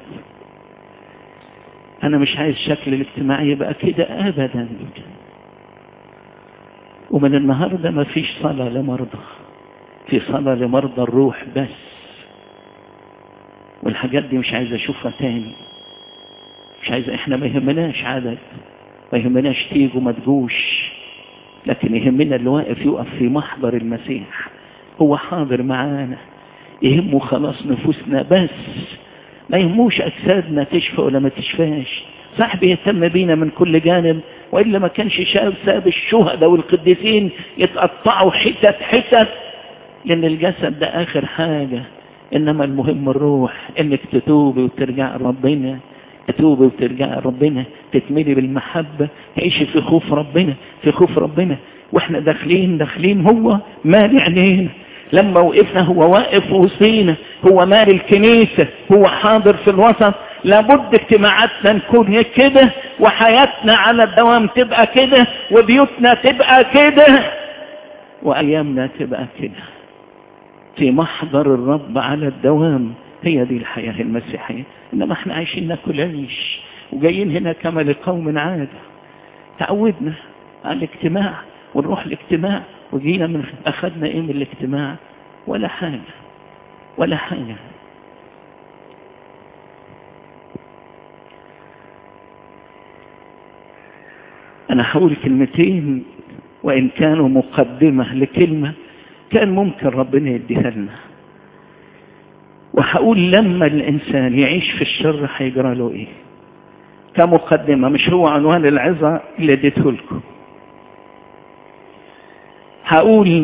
انا مش عايز شكل الاجتماعي يبقى كده ابدا ومن النهارده ما فيش صلاة لمرضى في صلاة لمرضى الروح بس والحاجات دي مش عايز اشوفها تاني مش عايز احنا ما يهمناش عدد ما يهمناش تيجوا ما تجوش لكن يهمنا اللي واقف يقف في محضر المسيح هو حاضر معانا يهمه خلاص نفوسنا بس ما يهموش أجسادنا تشفى ولا ما تشفاش صاحبي يهتم بينا من كل جانب وإلا ما كانش شاب ساب الشهداء والقديسين يتقطعوا حتت حتت لأن الجسد ده آخر حاجة إنما المهم الروح إنك تتوبي وترجع ربنا تتوبي وترجع ربنا تتملي بالمحبة تعيشي في خوف ربنا في خوف ربنا واحنا داخلين داخلين هو مالي عينينا لما وقفنا هو واقف وسطينا هو مال الكنيسة هو حاضر في الوسط لابد اجتماعاتنا نكون كده وحياتنا على الدوام تبقى كده وبيوتنا تبقى كده وأيامنا تبقى كده في محضر الرب على الدوام هي دي الحياة المسيحية إنما احنا عايشين ناكل عيش وجايين هنا كما لقوم عادة تعودنا على الاجتماع ونروح الاجتماع وجينا من أخذنا إيه من الاجتماع ولا حاجة ولا حاجة أنا هقول كلمتين وإن كانوا مقدمة لكلمة كان ممكن ربنا يديها لنا وهقول لما الإنسان يعيش في الشر هيجرى له إيه كمقدمة مش هو عنوان العظة اللي اديته لكم هقول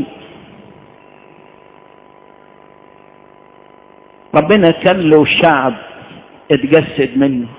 ربنا كان له شعب اتجسد منه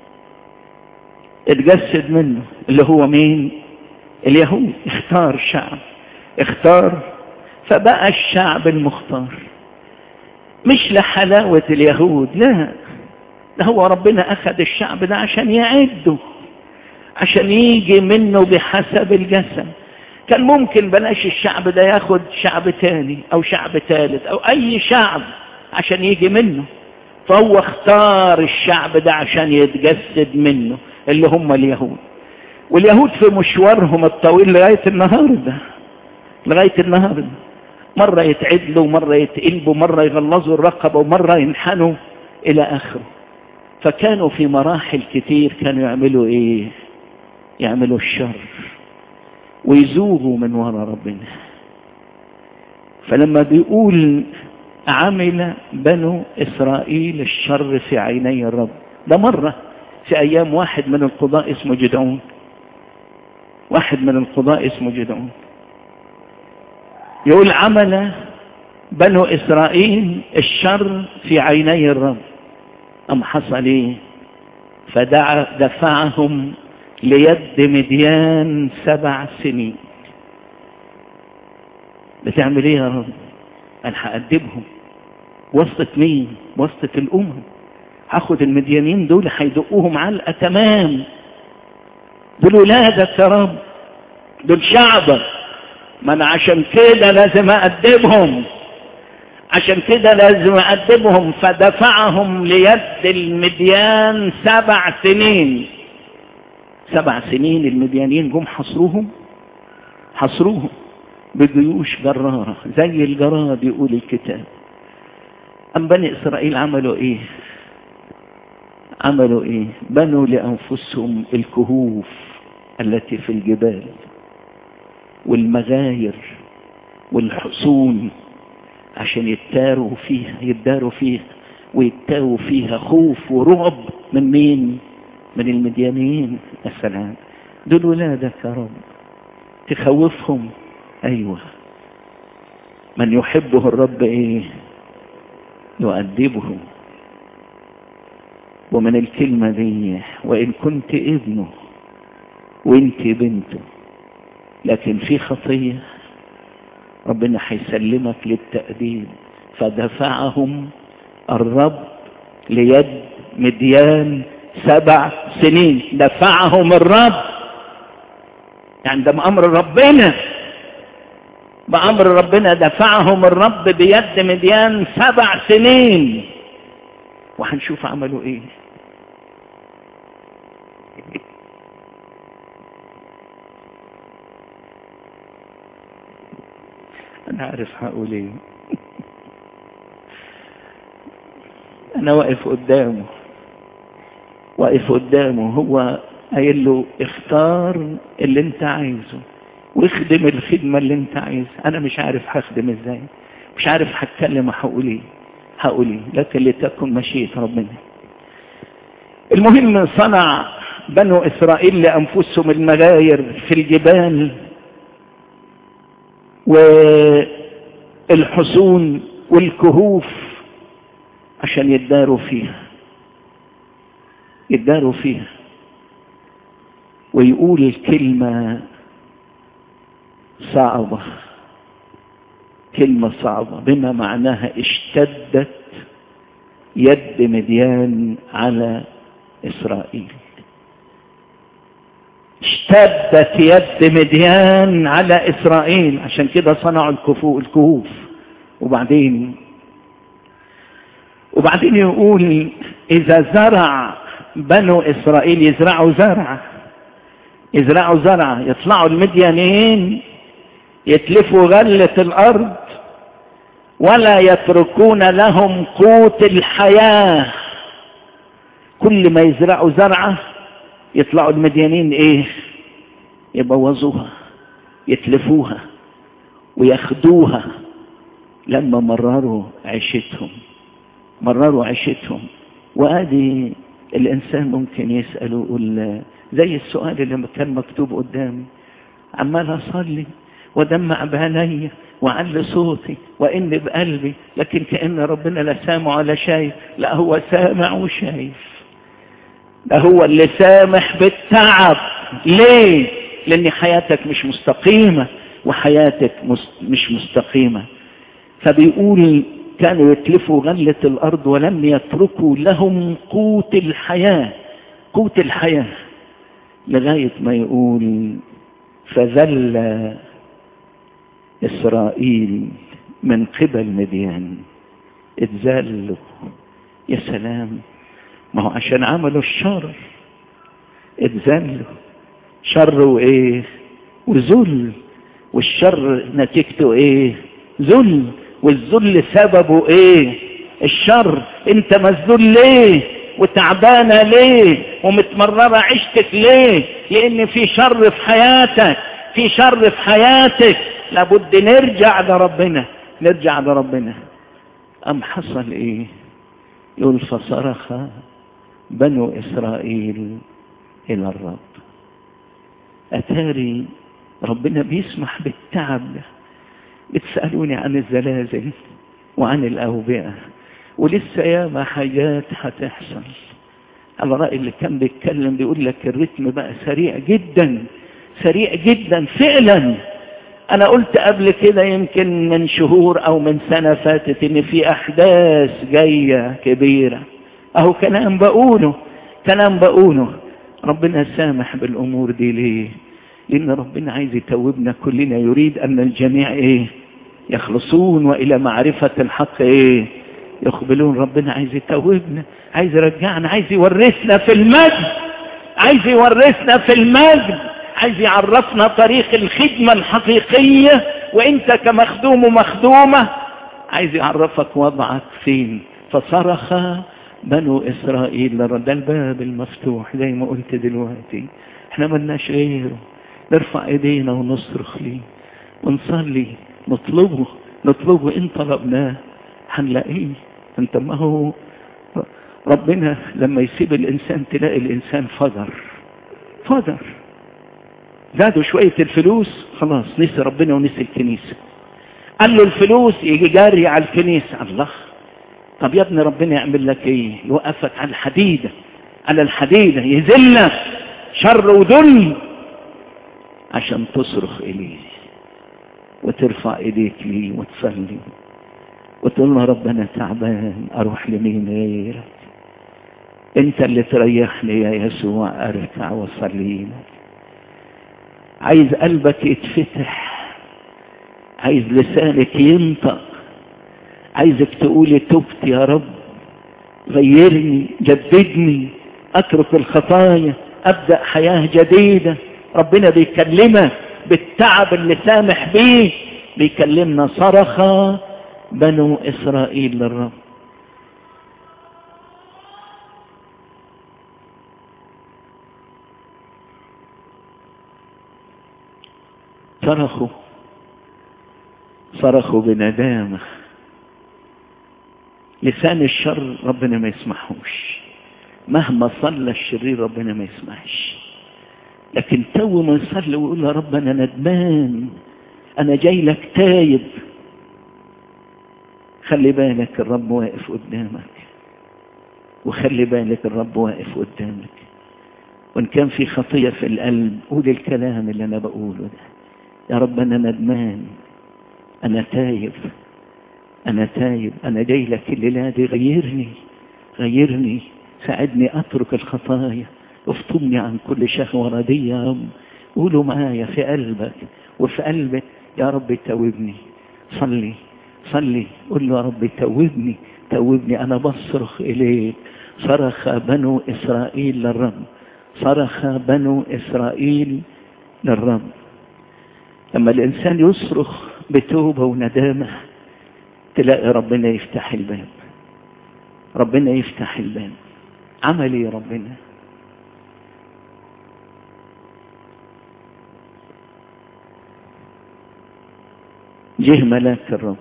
اتجسد منه اللي هو مين اليهود اختار شعب اختار فبقى الشعب المختار مش لحلاوة اليهود لا ده هو ربنا أخذ الشعب ده عشان يعده عشان يجي منه بحسب الجسد كان ممكن بلاش الشعب ده ياخد شعب تاني أو شعب ثالث أو أي شعب عشان يجي منه فهو اختار الشعب ده عشان يتجسد منه اللي هم اليهود واليهود في مشوارهم الطويل لغاية النهاردة لغاية النهاردة مرة يتعدلوا ومرة يتقلبوا مرة يغلظوا الرقبة ومرة ينحنوا إلى آخره فكانوا في مراحل كتير كانوا يعملوا إيه يعملوا الشر ويزوغوا من وراء ربنا فلما بيقول عمل بنو إسرائيل الشر في عيني الرب ده مرة في أيام واحد من القضاء اسمه جدعون واحد من القضاء اسمه جدعون يقول عمل بنو إسرائيل الشر في عيني الرب أم حصل إيه فدعا دفعهم ليد مديان سبع سنين بتعمل ايه يا رب انا هأدبهم وسط مين وسط الامم هاخد المديانين دول هيدقوهم علقه تمام دول ولادك يا رب دول شعبك ما انا عشان كده لازم أأدبهم عشان كده لازم أأدبهم فدفعهم ليد المديان سبع سنين سبع سنين المديانين جم حصروهم حصروهم بجيوش جرارة زي الجراد يقول الكتاب أم بني إسرائيل عملوا إيه عملوا إيه بنوا لأنفسهم الكهوف التي في الجبال والمغاير والحصون عشان يتاروا فيها يداروا فيها ويتاووا فيها خوف ورعب من مين من المديانين السلام دول ولادك يا رب تخوفهم ايوه من يحبه الرب ايه يؤدبه ومن الكلمة دي وإن كنت ابنه وانت بنته لكن في خطية ربنا هيسلمك للتأديب فدفعهم الرب ليد مديان سبع سنين دفعهم الرب يعني ده بأمر ربنا بأمر ربنا دفعهم الرب بيد مديان سبع سنين وهنشوف عملوا ايه انا عارف هقول ايه انا واقف قدامه واقف قدامه هو قايل له اختار اللي انت عايزه واخدم الخدمة اللي انت عايزها انا مش عارف هخدم ازاي مش عارف هتكلم هقول ايه هقول ايه لكن لتكن مشيئة ربنا المهم صنع بنو اسرائيل لانفسهم المغاير في الجبال و الحصون والكهوف عشان يداروا فيها يداروا فيها ويقول كلمة صعبة كلمة صعبة بما معناها اشتدت يد مديان على إسرائيل اشتدت يد مديان على إسرائيل عشان كده صنعوا الكهوف وبعدين وبعدين يقول إذا زرع بنو إسرائيل يزرعوا زرع يزرعوا زرع يطلعوا المديانين يتلفوا غلة الأرض ولا يتركون لهم قوت الحياة كل ما يزرعوا زرعة يطلعوا المديانين ايه يبوظوها يتلفوها وياخدوها لما مرروا عيشتهم مرروا عيشتهم وادي الانسان ممكن يسأل ويقول زي السؤال اللي كان مكتوب قدامي عمال اصلي ودمع بعيني وعلي صوتي وإن بقلبي لكن كأن ربنا لا سامع ولا شايف لا هو سامع وشايف ده هو اللي سامح بالتعب ليه لأن حياتك مش مستقيمة وحياتك مش مستقيمة فبيقول كانوا يتلفوا غلة الأرض ولم يتركوا لهم قوت الحياة قوت الحياة لغاية ما يقول فذل إسرائيل من قبل مديان اتذلوا يا سلام ما هو عشان عملوا الشر اتذلوا شر وايه وذل والشر نتيجته ايه ذل والذل سببه ايه الشر انت مذلول ليه وتعبانة ليه ومتمررة عيشتك ليه لان في شر في حياتك في شر في حياتك لابد نرجع لربنا نرجع لربنا أم حصل إيه يقول فصرخ بنو إسرائيل إلى الرب أتاري ربنا بيسمح بالتعب ده بتسألوني عن الزلازل وعن الأوبئة ولسه ياما حاجات هتحصل على رأي اللي كان بيتكلم بيقول لك الريتم بقى سريع جدا سريع جدا فعلا انا قلت قبل كده يمكن من شهور او من سنة فاتت ان في احداث جاية كبيرة اهو كلام بقوله كلام بقوله ربنا سامح بالامور دي ليه لان ربنا عايز يتوبنا كلنا يريد ان الجميع ايه يخلصون والى معرفة الحق ايه يقبلون ربنا عايز يتوبنا عايز يرجعنا عايز يورثنا في المجد عايز يورثنا في المجد عايز يعرفنا طريق الخدمة الحقيقية وانت كمخدوم ومخدومة عايز يعرفك وضعك فين فصرخ بنو اسرائيل ده الباب المفتوح زي ما قلت دلوقتي احنا ملناش غيره نرفع ايدينا ونصرخ ليه ونصلي نطلبه نطلبه ان طلبناه هنلاقيه انت ما هو ربنا لما يسيب الانسان تلاقي الانسان فجر فجر زادوا شوية الفلوس خلاص نسي ربنا ونسي الكنيسة قال له الفلوس يجي جاري على الكنيسة الله طب يا ابني ربنا يعمل لك ايه يوقفك على الحديدة على الحديدة يذلك شر وذل عشان تصرخ إليه وترفع إيديك ليه وتصلي وتقول له ربنا تعبان أروح لمين غيرك أنت اللي تريحني يا يسوع أركع وأصلي لك عايز قلبك يتفتح عايز لسانك ينطق عايزك تقولي تبت يا رب غيرني جددني اترك الخطايا ابدا حياه جديده ربنا بيكلمك بالتعب اللي سامح بيه بيكلمنا صرخ بنو اسرائيل للرب صرخوا صرخوا بندامة لسان الشر ربنا ما يسمحوش مهما صلى الشرير ربنا ما يسمحش لكن تو ما يصلي ويقول يا رب انا ندمان انا جاي لك تايب خلي بالك الرب واقف قدامك وخلي بالك الرب واقف قدامك وإن كان في خطية في القلب قول الكلام اللي أنا بقوله ده يا رب أنا ندمان أنا تايب أنا تايب أنا جاي لك الليلة دي غيرني غيرني ساعدني أترك الخطايا افطمني عن كل شهوة ردية يا رب قولوا معايا في قلبك وفي قلبك يا رب توبني صلي صلي قل له يا رب توبني توبني أنا بصرخ إليك صرخ بنو إسرائيل للرب صرخ بنو إسرائيل للرب لما الإنسان يصرخ بتوبة وندامة تلاقي ربنا يفتح الباب ربنا يفتح الباب عمل ايه ربنا جه ملاك الرب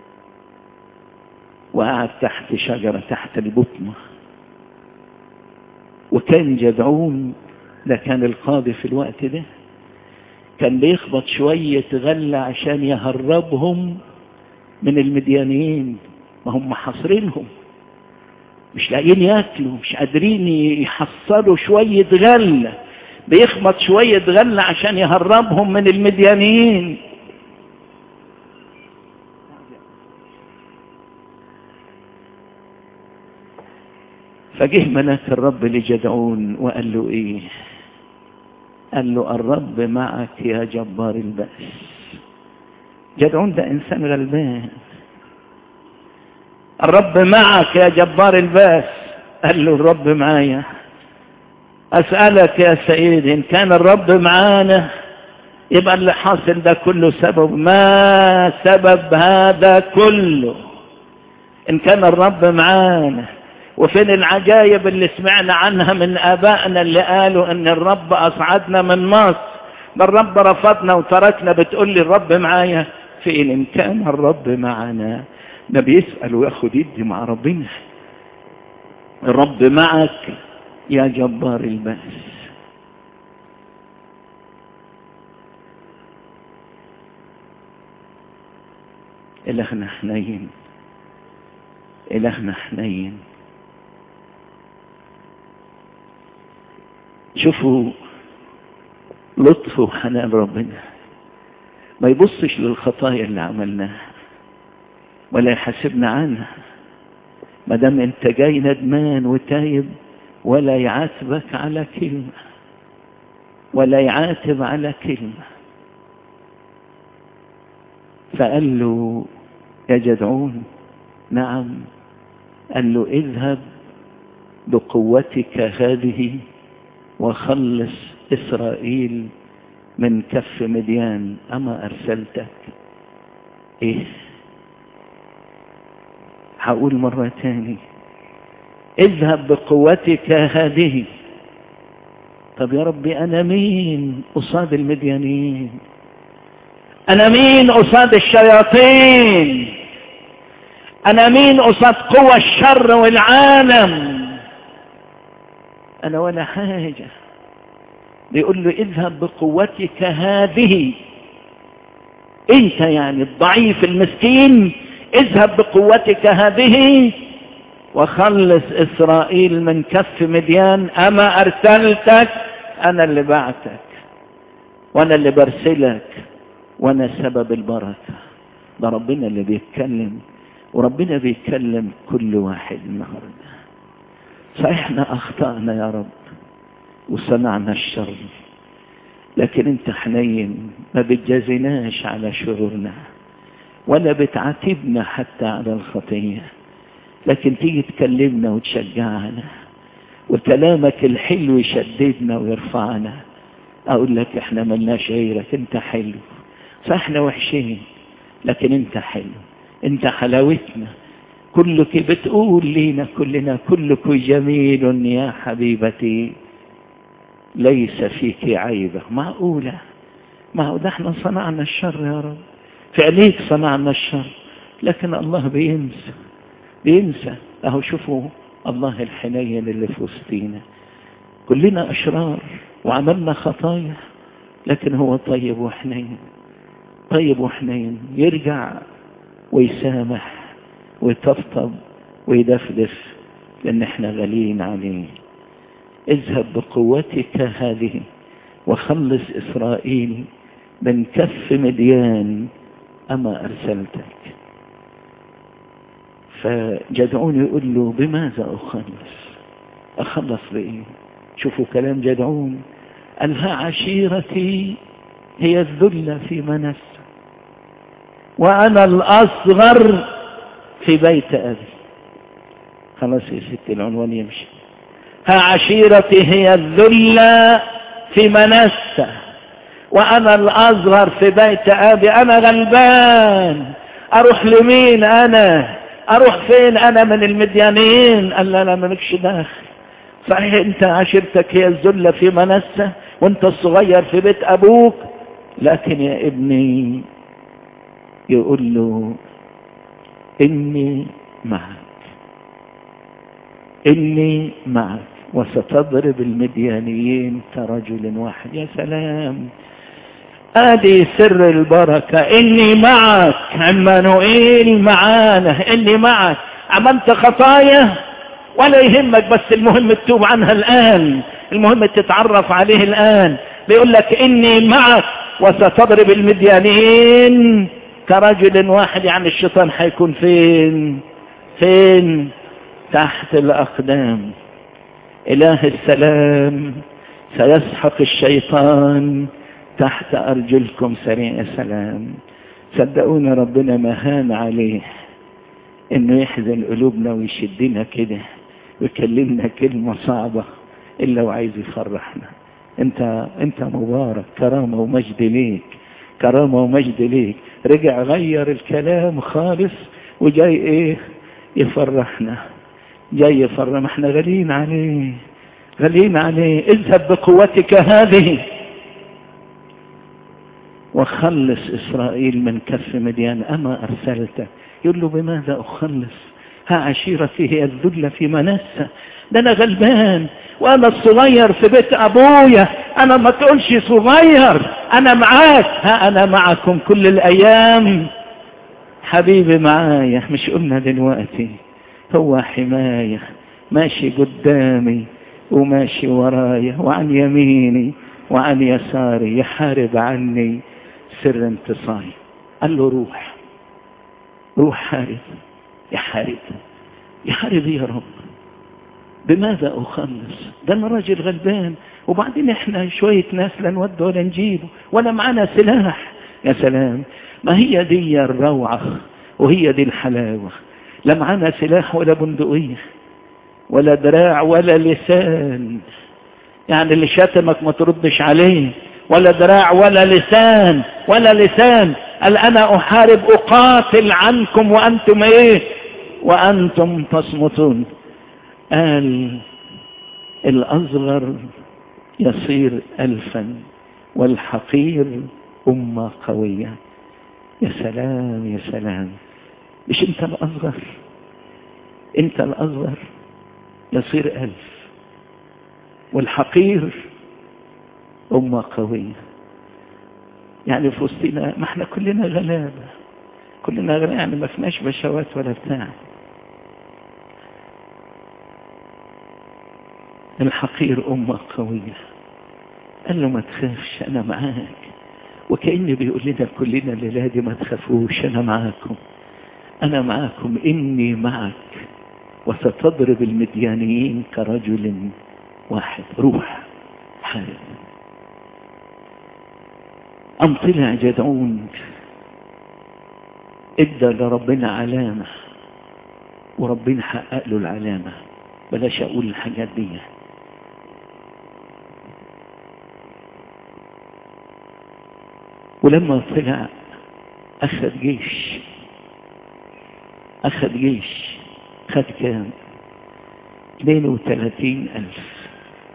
وقعد تحت شجرة تحت البطمة وكان جدعون ده كان القاضي في الوقت ده كان بيخبط شوية غلة عشان يهربهم من المديانيين ما هم حاصرينهم مش لاقيين ياكلوا مش قادرين يحصلوا شوية غلة بيخبط شوية غلة عشان يهربهم من المديانيين فجه ملاك الرب لجدعون وقال له ايه قال له الرب معك يا جبار البأس جدعون ده انسان غلبان الرب معك يا جبار الباس قال له الرب معايا أسألك يا سيد إن كان الرب معانا يبقى اللي حاصل ده كله سبب ما سبب هذا كله إن كان الرب معانا وفين العجائب اللي سمعنا عنها من آبائنا اللي قالوا إن الرب أصعدنا من مصر ده الرب رفضنا وتركنا بتقول لي الرب معايا فين إن كان الرب معنا ده بيسأل وياخد يدي مع ربنا الرب معك يا جبار البأس إلهنا حنين إلهنا حنين شوفوا لطف وحنان ربنا ما يبصش للخطايا اللي عملناها ولا يحاسبنا عنها ما دام انت جاي ندمان وتايب ولا يعاتبك على كلمة ولا يعاتب على كلمة فقال له يا جدعون نعم قال له اذهب بقوتك هذه وخلص إسرائيل من كف مديان أما أرسلتك إيه هقول مرة تاني اذهب بقوتك هذه طب يا ربي أنا مين قصاد المديانين أنا مين قصاد الشياطين أنا مين قصاد قوى الشر والعالم أنا ولا حاجة بيقول له اذهب بقوتك هذه انت يعني الضعيف المسكين اذهب بقوتك هذه وخلص إسرائيل من كف مديان أما أرسلتك أنا اللي بعتك وأنا اللي برسلك وأنا سبب البركة ده ربنا اللي بيتكلم وربنا بيتكلم كل واحد النهارده فإحنا أخطأنا يا رب وصنعنا الشر لكن انت حنين ما بتجازناش على شرورنا ولا بتعاتبنا حتى على الخطية لكن تيجي تكلمنا وتشجعنا وكلامك الحلو يشددنا ويرفعنا اقول لك احنا ملناش غيرك انت حلو فاحنا وحشين لكن انت حلو انت حلاوتنا كلك بتقول لينا كلنا كلك جميل يا حبيبتي ليس فيك عيبة معقولة ما هو ده احنا صنعنا الشر يا رب فعليك صنعنا الشر لكن الله بينسى بينسى اهو شوفوا الله الحنين اللي في وسطينا كلنا اشرار وعملنا خطايا لكن هو طيب وحنين طيب وحنين يرجع ويسامح ويطبطب ويدفدف لأن احنا غاليين عليه اذهب بقوتك هذه وخلص إسرائيل من كف مديان أما أرسلتك فجدعون يقول له بماذا أخلص أخلص بإيه شوفوا كلام جدعون قالها عشيرتي هي الذلة في منس وأنا الأصغر في بيت أبي خلاص يا ستي العنوان يمشي ها عشيرتي هي الذلة في منسة وأنا الأصغر في بيت أبي أنا غلبان أروح لمين أنا أروح فين أنا من المديانين قال لا لا مالكش داخل صحيح أنت عشيرتك هي الذلة في منسة وأنت الصغير في بيت أبوك لكن يا ابني يقول له إني معك إني معك وستضرب المديانيين كرجل واحد يا سلام ادي سر البركة اني معك عمانوئيل معانا اني معك عملت خطايا ولا يهمك بس المهم تتوب عنها الان المهم تتعرف عليه الان بيقول لك اني معك وستضرب المديانيين كرجل واحد يعني الشيطان حيكون فين فين تحت الاقدام اله السلام سيسحق الشيطان تحت أرجلكم سريع سلام صدقونا ربنا مهان عليه انه يحزن قلوبنا ويشدنا كده ويكلمنا كلمة صعبة الا وعايز يفرحنا انت انت مبارك كرامة ومجد ليك كرامة ومجد ليك رجع غير الكلام خالص وجاي ايه يفرحنا جاي يفرح ما احنا غاليين عليه غاليين عليه اذهب بقوتك هذه وخلص إسرائيل من كف مديان أما أرسلت يقول له بماذا أخلص ها عشيرتي هي الذلة في منسة ده أنا غلبان وأنا الصغير في بيت أبويا أنا ما تقولش صغير أنا معاك ها أنا معكم كل الأيام حبيبي معايا مش قلنا دلوقتي هو حماية ماشي قدامي وماشي ورايا وعن يميني وعن يساري يحارب عني سر انتصاري قال له روح روح حارب يحارب يحارب يا رب بماذا أخلص ده أنا راجل غلبان وبعدين احنا شوية ناس لا نود ولا نجيبه ولا معانا سلاح يا سلام ما هي دي الروعة وهي دي الحلاوة لا معانا سلاح ولا بندقية ولا دراع ولا لسان يعني اللي شتمك ما تردش عليه ولا دراع ولا لسان ولا لسان قال انا احارب اقاتل عنكم وانتم ايه وانتم تصمتون قال الاصغر يصير الفا والحقير امه قويه يا سلام يا سلام مش انت الاصغر انت الاصغر يصير الف والحقير أمة قوية يعني في وسطنا ما احنا كلنا غلابة كلنا غلابة يعني ما فيناش بشوات ولا بتاع الحقير أمة قوية قال له ما تخافش أنا معاك وكأنه بيقول لنا كلنا الليلة دي ما تخافوش أنا معاكم أنا معاكم إني معك وستضرب المديانيين كرجل واحد روح حارب أم طلع جدعون ادى لربنا علامة وربنا حقق له العلامة بلاش أقول الحاجات دي ولما طلع أخذ جيش أخذ جيش خد كام 32 ألف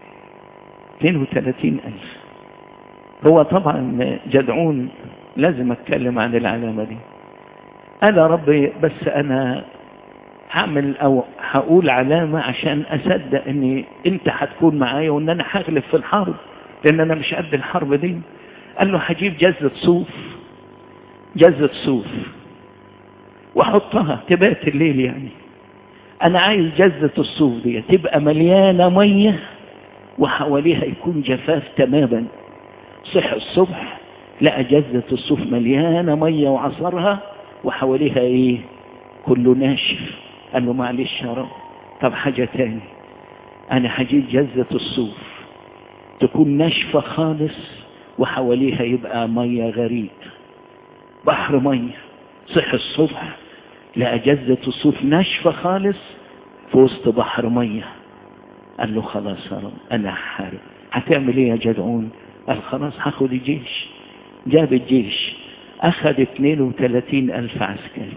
32 ألف هو طبعا جدعون لازم أتكلم عن العلامة دي أنا ربي بس أنا هعمل أو هقول علامة عشان أصدق إني أنت هتكون معايا وإن أنا هغلب في الحرب لأن أنا مش قد الحرب دي قال له هجيب جزة صوف جزة صوف واحطها تبات الليل يعني انا عايز جزة الصوف دي تبقى مليانة مية وحواليها يكون جفاف تماما صح الصبح لقى جزة الصوف مليانة مية وعصرها وحواليها ايه كله ناشف قال له معلش يا رب طب حاجة تاني انا هجيب جزة الصوف تكون ناشفة خالص وحواليها يبقى مية غريب بحر مية صح الصبح لقى جزة الصوف ناشفة خالص في وسط بحر مية قال له خلاص يا رب انا هحارب هتعمل ايه يا جدعون قال خلاص هاخد الجيش جاب الجيش اخذ 32 الف عسكري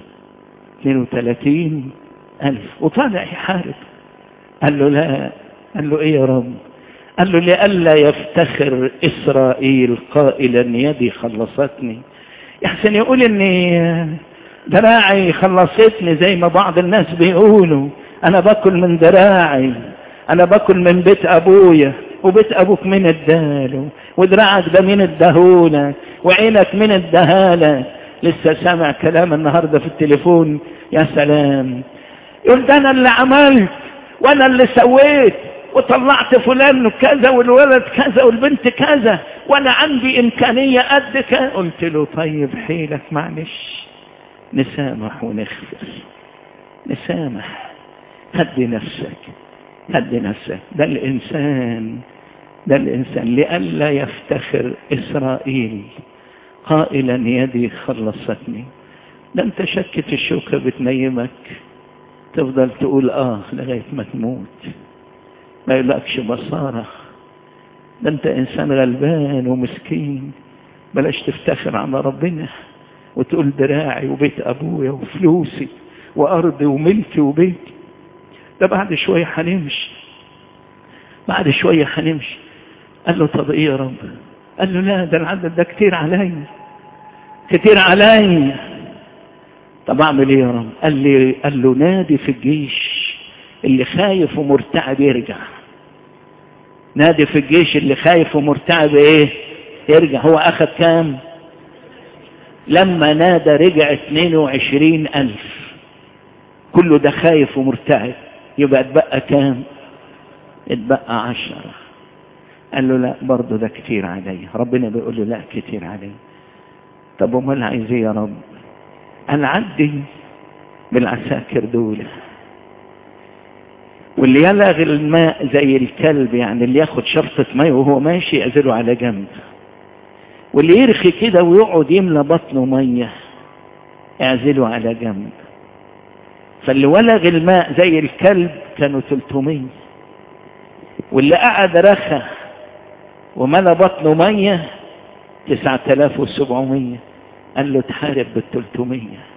32 الف وطالع يحارب قال له لا قال له ايه يا رب قال له لئلا يفتخر اسرائيل قائلا يدي خلصتني يحسن يقول ان دراعي خلصتني زي ما بعض الناس بيقولوا انا باكل من دراعي انا باكل من بيت ابويا وبيت ابوك من اداله ودراعك ده مين اداهولك وعينك مين اداهالك لسه سامع كلام النهارده في التليفون يا سلام يقول ده انا اللي عملت وانا اللي سويت وطلعت فلان كذا والولد كذا والبنت كذا وانا عندي امكانيه قد كده قلت له طيب حيلك معلش نسامح ونغفر نسامح هدي نفسك هدي نفسك ده الانسان ده الانسان لئلا يفتخر اسرائيل قائلا يدي خلصتني ده انت شكة الشوكة بتنيمك تفضل تقول اه لغاية ما تموت ما يقولكش بصارة ده انت انسان غلبان ومسكين بلاش تفتخر على ربنا وتقول دراعي وبيت ابويا وفلوسي وارضي وملكي وبيتي ده بعد شوية هنمشي بعد شوية هنمشي قال له طب ايه يا رب قال له لا ده العدد ده كتير علي كتير علي طب اعمل ايه يا رب قال لي قال له نادي في الجيش اللي خايف ومرتعب يرجع نادي في الجيش اللي خايف ومرتعب ايه يرجع هو اخذ كام لما نادى رجع 22 ألف كله ده خايف ومرتعب يبقى اتبقى كام اتبقى عشرة قال له لا برضه ده كتير علي ربنا بيقول له لا كتير علي طب امال عايز ايه يا رب انا عدي بالعساكر دول واللي يلغ الماء زي الكلب يعني اللي ياخد شفطة ماء وهو ماشي يعزله على جنب واللي يرخي كده ويقعد يملى بطنه مية اعزله على جنب فاللي ولغ الماء زي الكلب كانوا 300 واللي قعد رخى وملى بطنه مية 9700 قال له تحارب بال 300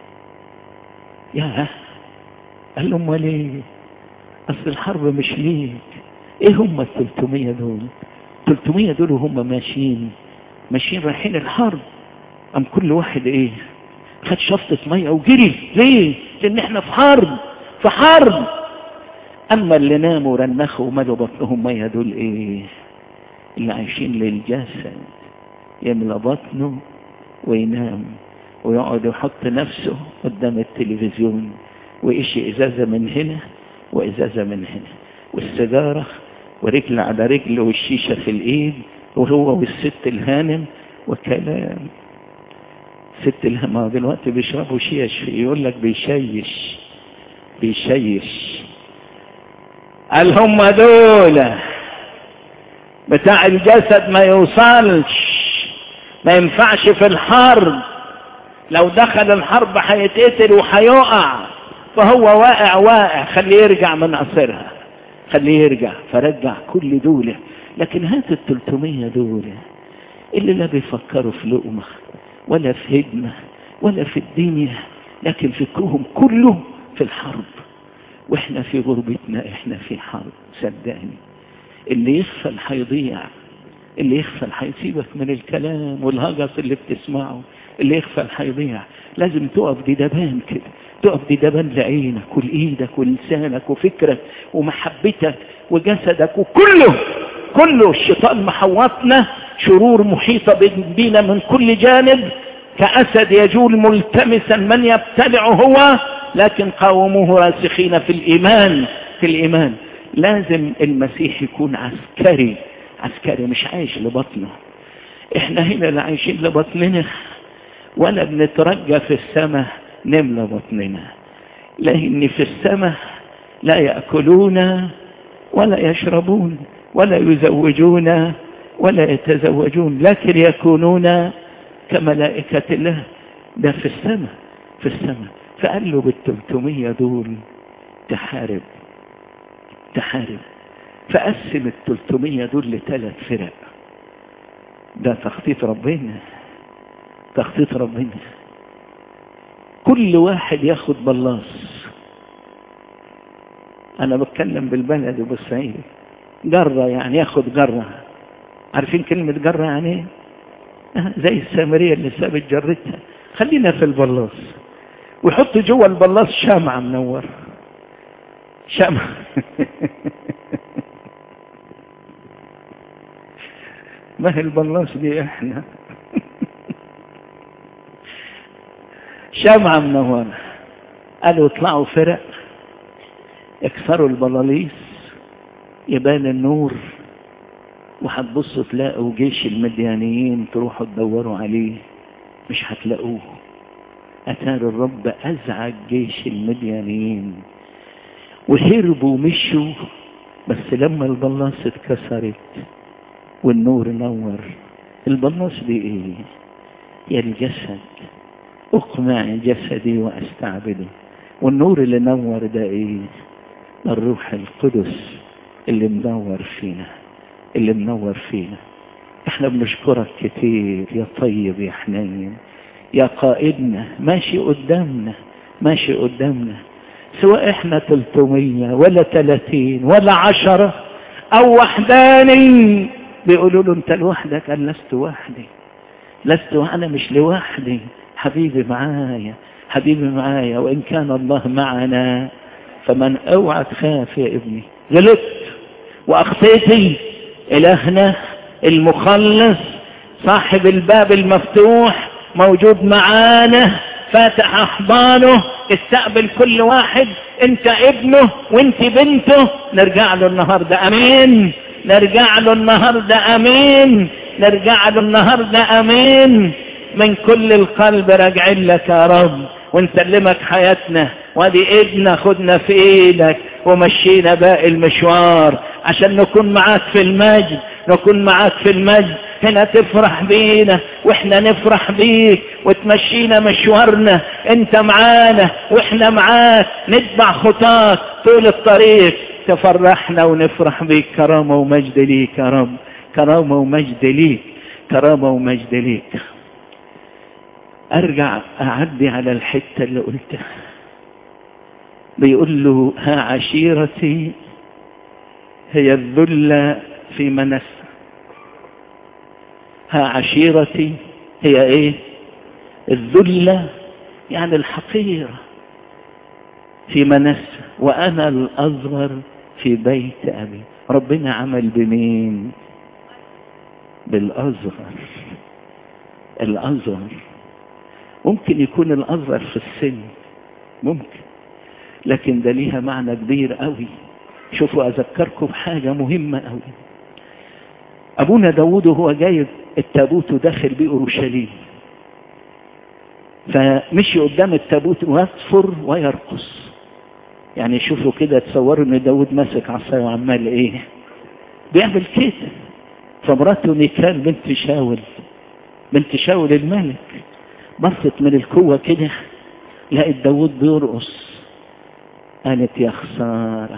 يا قال له امال ايه اصل الحرب مش ليك ايه هم ال 300 دول 300 دول وهم ماشيين ماشيين رايحين الحرب ام كل واحد ايه خد شفطة مية وجري ليه لان احنا في حرب في حرب اما اللي ناموا ورنخوا وملوا بطنهم مية دول ايه اللي عايشين للجسد يملى بطنه وينام ويقعد يحط نفسه قدام التلفزيون ويشي ازازة من هنا وازازة من هنا والسيجارة ورجل على رجل والشيشة في الايد وهو والست الهانم وكلام ست الهانم دلوقتي بيشربوا شيش يقول لك بيشيش بيشيش قال هم دول بتاع الجسد ما يوصلش ما ينفعش في الحرب لو دخل الحرب هيتقتل وهيقع فهو واقع واقع خليه يرجع من عصرها خليه يرجع فرجع كل دولة لكن هات التلتمية دولة اللي لا بيفكروا في لقمة ولا في هدمة ولا في الدنيا لكن فكرهم كله في الحرب واحنا في غربتنا احنا في حرب صدقني اللي يغفل هيضيع اللي يغفل هيسيبك من الكلام والهجس اللي بتسمعه اللي يغفل هيضيع لازم تقف دبان كده تقف دبان لعينك ولإيدك ولسانك وفكرك ومحبتك وجسدك وكله كله الشيطان محوطنا شرور محيطة بينا من كل جانب كأسد يجول ملتمسا من يبتلع هو لكن قاوموه راسخين في الإيمان في الإيمان لازم المسيح يكون عسكري عسكري مش عايش لبطنه احنا هنا لا عايشين لبطننا ولا بنترجى في السماء نملى بطننا لأن في السماء لا يأكلون ولا يشربون ولا يزوجون ولا يتزوجون لكن يكونون كملائكة الله ده في السماء في السماء فقال له بالتلتمية دول تحارب تحارب فقسم التلتمية دول لثلاث فرق ده تخطيط ربنا تخطيط ربنا كل واحد ياخد بلاص انا بتكلم بالبلد وبالصعيد جرة يعني ياخد جرة عارفين كلمة جرة يعني ايه زي السامرية اللي سابت جرتها خلينا في البلاص ويحط جوه البلاص شمعة منور شمعة ما هي البلاص دي احنا شمعة منورة قالوا اطلعوا فرق اكسروا البلاليس يبان النور وهتبصوا تلاقوا جيش المديانيين تروحوا تدوروا عليه مش هتلاقوه أتار الرب أزعج جيش المديانيين وهربوا ومشوا بس لما البلاص اتكسرت والنور نور البلاص دي ايه يا الجسد اقمع جسدي واستعبده والنور اللي نور ده ايه الروح القدس اللي منور فينا اللي منور فينا احنا بنشكرك كتير يا طيب يا حنين يا قائدنا ماشي قدامنا ماشي قدامنا سواء احنا 300 ولا 30 ولا عشرة او وحداني بيقولوا له انت لوحدك قال لست وحدي لست انا مش لوحدي حبيبي معايا حبيبي معايا وان كان الله معنا فمن اوعى تخاف يا ابني غلطت واخطيتي الهنا المخلص صاحب الباب المفتوح موجود معانا فاتح احضانه استقبل كل واحد انت ابنه وانت بنته نرجع له النهارده امين نرجع له النهارده امين نرجع له النهارده امين من كل القلب راجعين لك يا رب ونسلمك حياتنا وادي ايدنا خدنا في ايدك ومشينا باقي المشوار عشان نكون معاك في المجد نكون معاك في المجد هنا تفرح بينا واحنا نفرح بيك وتمشينا مشوارنا انت معانا واحنا معاك نتبع خطاك طول الطريق تفرحنا ونفرح بيك كرامة ومجد ليك يا رب كرامة ومجد ليك كرامة ومجد ليك ارجع اعدي على الحتة اللي قلتها بيقول له ها عشيرتي هي الذلة في منس ها عشيرتي هي ايه الذلة يعني الحقيرة في منس وانا الاصغر في بيت ابي ربنا عمل بمين بالاصغر الاصغر ممكن يكون الاصغر في السن ممكن لكن ده ليها معنى كبير قوي شوفوا اذكركم بحاجة مهمة قوي ابونا داود وهو جايب التابوت وداخل بيه اورشليم فمشي قدام التابوت ويصفر ويرقص يعني شوفوا كده تصوروا ان داود ماسك عصايه وعمال ايه بيعمل كده فمراته نيكال بنت شاول بنت شاول الملك بصت من الكوة كده لقت داود بيرقص قالت يا خسارة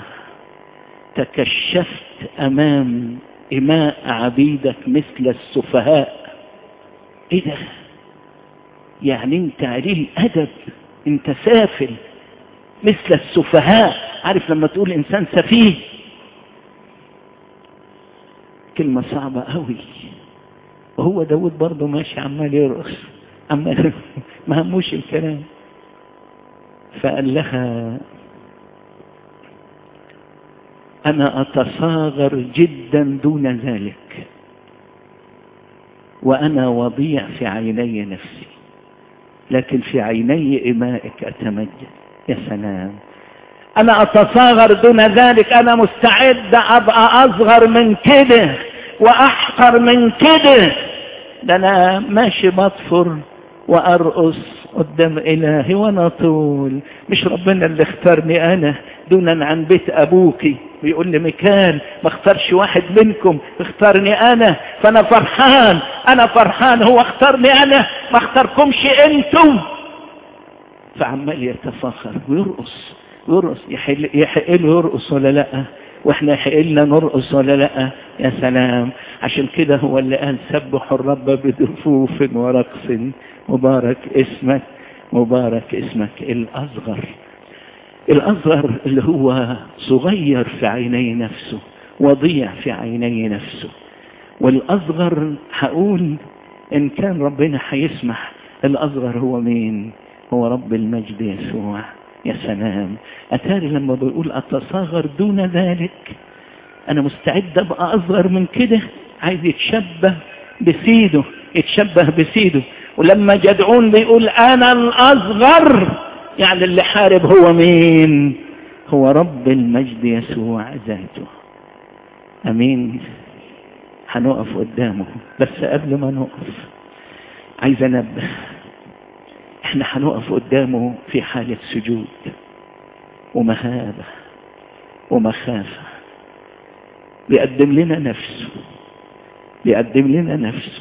تكشفت أمام إماء عبيدك مثل السفهاء إيه ده يعني أنت عليه الأدب أنت سافل مثل السفهاء عارف لما تقول إنسان سفيه كلمة صعبة قوي وهو داود برضه ماشي عمال يرقص عمال ما هموش الكلام فقال لها أنا أتصاغر جدا دون ذلك وأنا وضيع في عيني نفسي لكن في عيني إمائك أتمجد يا سلام أنا أتصاغر دون ذلك أنا مستعد أبقى أصغر من كده وأحقر من كده ده أنا ماشي بطفر وأرقص قدام إلهي وأنا طول مش ربنا اللي اختارني أنا دونا عن بيت أبوكي بيقول لي مكان ما اختارش واحد منكم اختارني أنا فأنا فرحان أنا فرحان هو اختارني أنا ما اختاركمش أنتم فعمال يتفاخر ويرقص يرقص يحل يحق له يرقص ولا لا واحنا يحق لنا نرقص ولا لا يا سلام عشان كده هو اللي قال سبحوا الرب بدفوف ورقص مبارك اسمك مبارك اسمك الأصغر الأصغر اللي هو صغير في عيني نفسه وضيع في عيني نفسه والأصغر هقول إن كان ربنا هيسمح الأصغر هو مين هو رب المجد يسوع يا سلام أتاري لما بيقول أتصاغر دون ذلك أنا مستعد أبقى أصغر من كده عايز يتشبه بسيده يتشبه بسيده ولما جدعون بيقول أنا الأصغر يعني اللي حارب هو مين هو رب المجد يسوع ذاته أمين هنقف قدامه بس قبل ما نقف عايز أنبه احنا هنقف قدامه في حالة سجود ومهابة ومخافة بيقدم لنا نفسه بيقدم لنا نفسه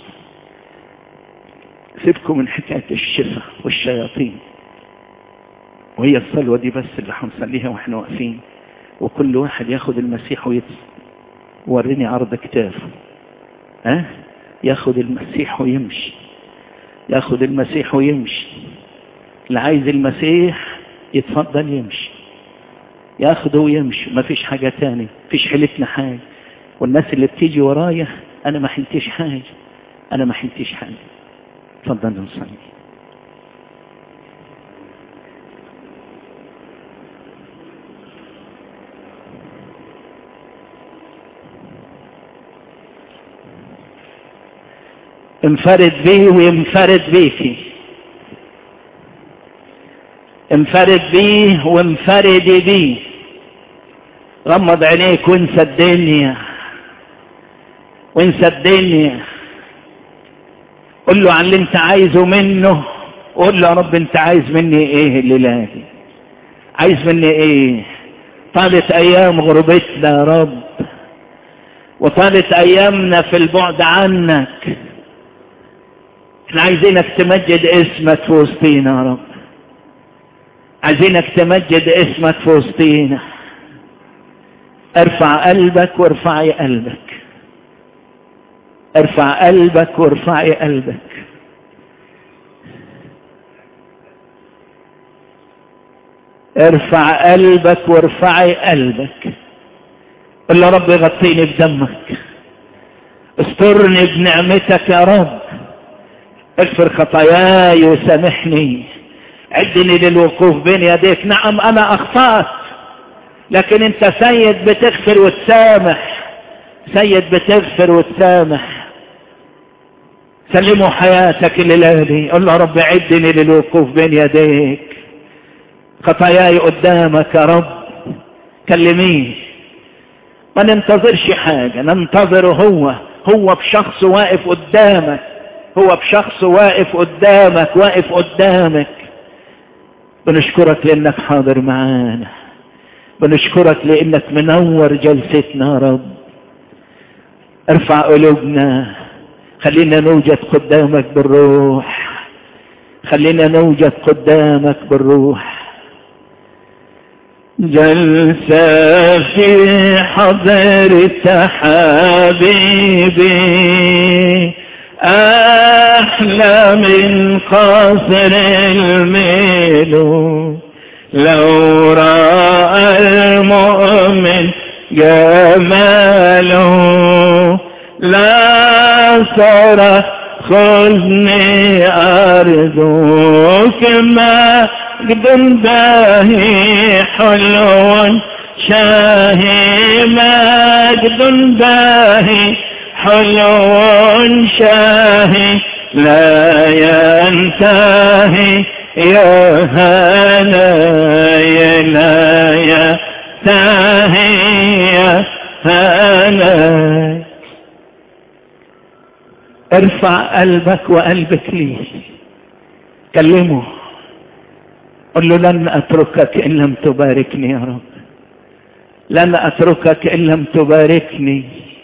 سيبكم من حكاية الشفاء والشياطين وهي الصلوة دي بس اللي هنصليها واحنا واقفين وكل واحد ياخد المسيح ويوريني عرض كتافه ها أه؟ ياخد المسيح ويمشي ياخد المسيح ويمشي اللي عايز المسيح يتفضل يمشي ياخده ويمشي مفيش حاجة تاني مفيش حيلتنا حاجة والناس اللي بتيجي ورايا انا ما حلتش حاجة انا ما حلتش حاجة اتفضل نصلي انفرد بيه وينفرد بيكي انفرد بيه وانفردي بيه غمض عينيك وانسى الدنيا وانسى الدنيا قل له عن اللي انت عايزه منه قول له يا رب انت عايز مني ايه الليله دي عايز مني ايه طالت ايام غربتنا يا رب وطالت ايامنا في البعد عنك احنا عايزينك تمجد اسمك في وسطينا يا رب عايزينك تمجد اسمك في وسطينا ارفع قلبك وارفعي قلبك ارفع قلبك وارفعي قلبك ارفع قلبك وارفعي قلبك قل يا رب غطيني بدمك استرني بنعمتك يا رب اغفر خطاياي وسامحني عدني للوقوف بين يديك نعم انا اخطأت لكن انت سيد بتغفر وتسامح سيد بتغفر وتسامح سلموا حياتك الليلة قل له رب عدني للوقوف بين يديك خطاياي قدامك يا رب كلميه ما ننتظرش حاجة ننتظره هو هو بشخص واقف قدامك هو بشخص واقف قدامك واقف قدامك بنشكرك لانك حاضر معانا بنشكرك لانك منور جلستنا يا رب ارفع قلوبنا خلينا نوجد قدامك بالروح خلينا نوجد قدامك بالروح جلسة في حضرة حبيبي أحلى من قصر الميلو لو رأى المؤمن جماله لا صار خذني أرجوك ما قدم باهي حلو شاهي ما قدم باهي حلو شاهي لا ينتهي يا هنايا لا ينتهي يا هنايا ارفع قلبك وقلبك لي كلمه قل له لن اتركك ان لم تباركني يا رب لن اتركك ان لم تباركني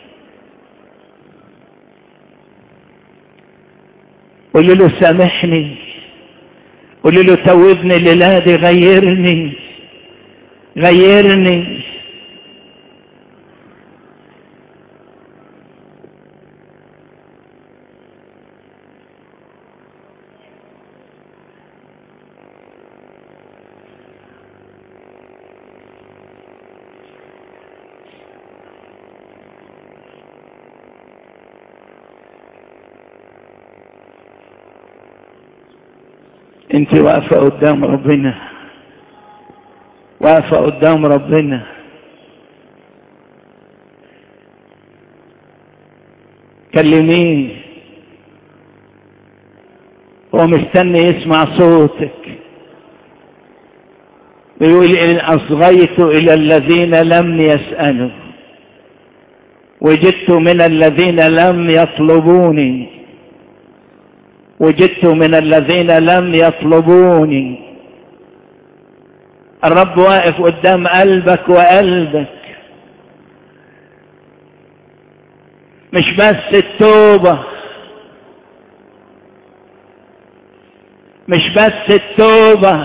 قل له سامحني قل له توبني للادي غيرني غيرني انت واقفة قدام ربنا واقفة قدام ربنا كلميه هو مستني يسمع صوتك ويقول إن أصغيت إلى الذين لم يسألوا وجدت من الذين لم يطلبوني وجدت من الذين لم يطلبوني الرب واقف قدام قلبك وقلبك مش بس التوبة مش بس التوبة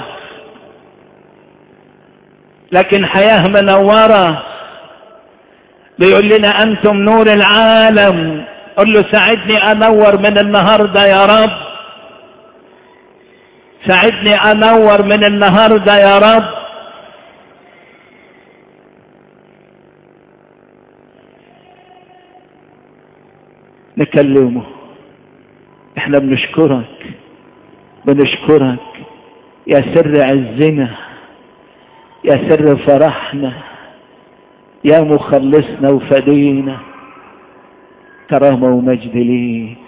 لكن حياة منورة بيقول لنا أنتم نور العالم قل له ساعدني أنور من النهاردة يا رب ساعدني أنور من النهاردة يا رب نكلمه احنا بنشكرك بنشكرك يا سر عزنا يا سر فرحنا يا مخلصنا وفدينا كرامة ومجد ليك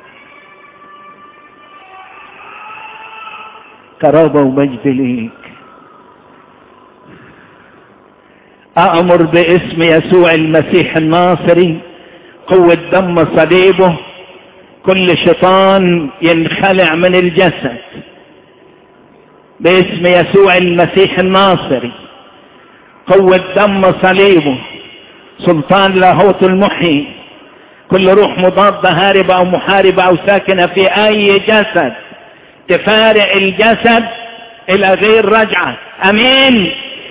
كرامة ومجد ليك أأمر باسم يسوع المسيح الناصري قوة دم صليبه كل شيطان ينخلع من الجسد باسم يسوع المسيح الناصري قوة دم صليبه سلطان لاهوت المحيي كل روح مضادة هاربة أو محاربة أو ساكنة في أي جسد تفارق الجسد إلى غير رجعة أمين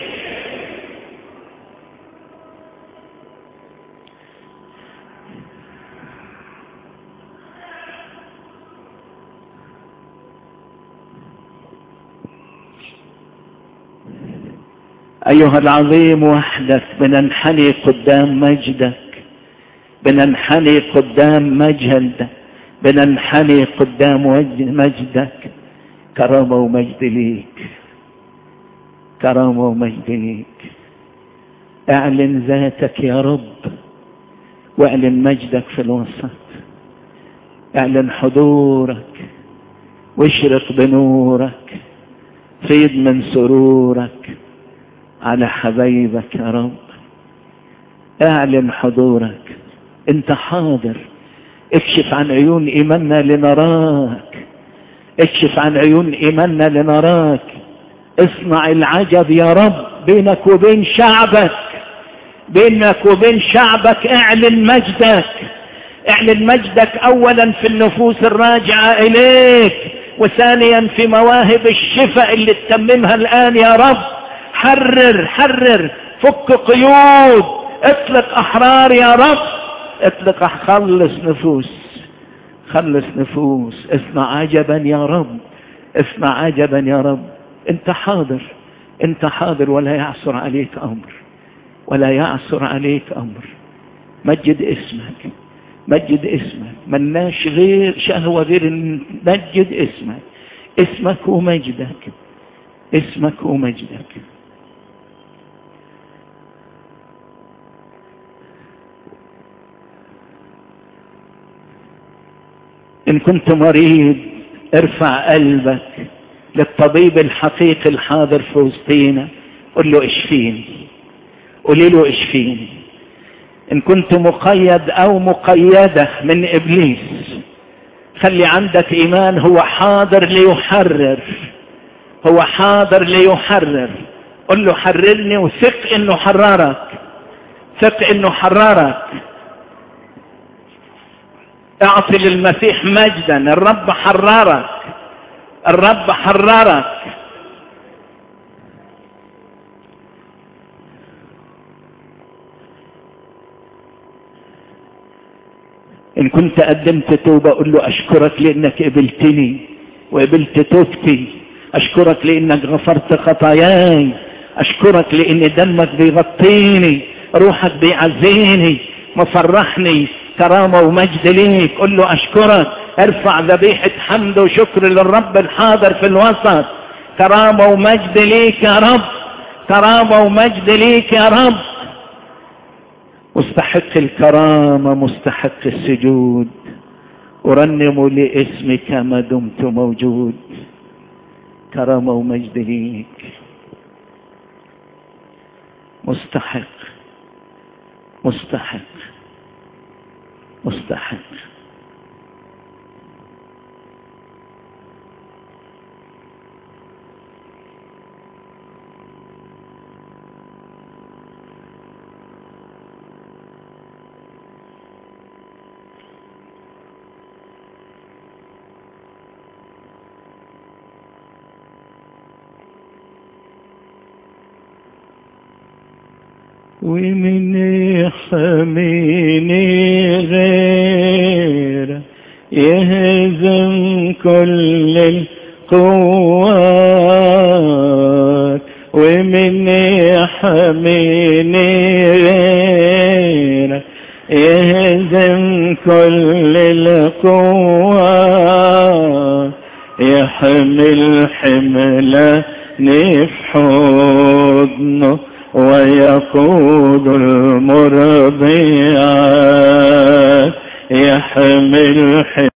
أيها العظيم وحدك بننحني قدام مجدك بننحني قدام مجدك بننحني قدام مجدك كرامة ومجد ليك كرامة ومجد ليك اعلن ذاتك يا رب واعلن مجدك في الوسط اعلن حضورك واشرق بنورك فيض من سرورك على حبايبك يا رب اعلن حضورك انت حاضر اكشف عن عيون ايماننا لنراك اكشف عن عيون ايماننا لنراك اصنع العجب يا رب بينك وبين شعبك بينك وبين شعبك اعلن مجدك اعلن مجدك اولا في النفوس الراجعة اليك وثانيا في مواهب الشفاء اللي تتممها الان يا رب حرر حرر فك قيود اطلق احرار يا رب اطلق خلص نفوس خلص نفوس اصنع عجبا يا رب اصنع عجبا يا رب انت حاضر انت حاضر ولا يعصر عليك امر ولا يعصر عليك امر مجد اسمك مجد اسمك ملناش غير شهوة غير نمجد اسمك اسمك ومجدك اسمك ومجدك إن كنت مريض ارفع قلبك للطبيب الحقيقي الحاضر في وسطينا قل له اشفيني قولي له اشفيني إن كنت مقيد أو مقيدة من إبليس خلي عندك إيمان هو حاضر ليحرر هو حاضر ليحرر قل له حررني وثق إنه حررك ثق إنه حررك اعطي للمسيح مجدا الرب حررك الرب حررك إن كنت قدمت توبة قل له أشكرك لأنك قبلتني وقبلت توبتي أشكرك لأنك غفرت خطاياي أشكرك لأن دمك بيغطيني روحك بيعزيني مفرحني كرامة ومجد ليك قل له أشكرك ارفع ذبيحة حمد وشكر للرب الحاضر في الوسط كرامة ومجد ليك يا رب كرامة ومجد ليك يا رب مستحق الكرامة مستحق السجود أرنم لاسمك ما دمت موجود كرامة ومجد ليك مستحق مستحق مستحق ومن يحميني غير يهزم كل القوات ومن يحميني غير يهزم كل القوات يحمل حمله في حضنه ويقود المرضيات يحمل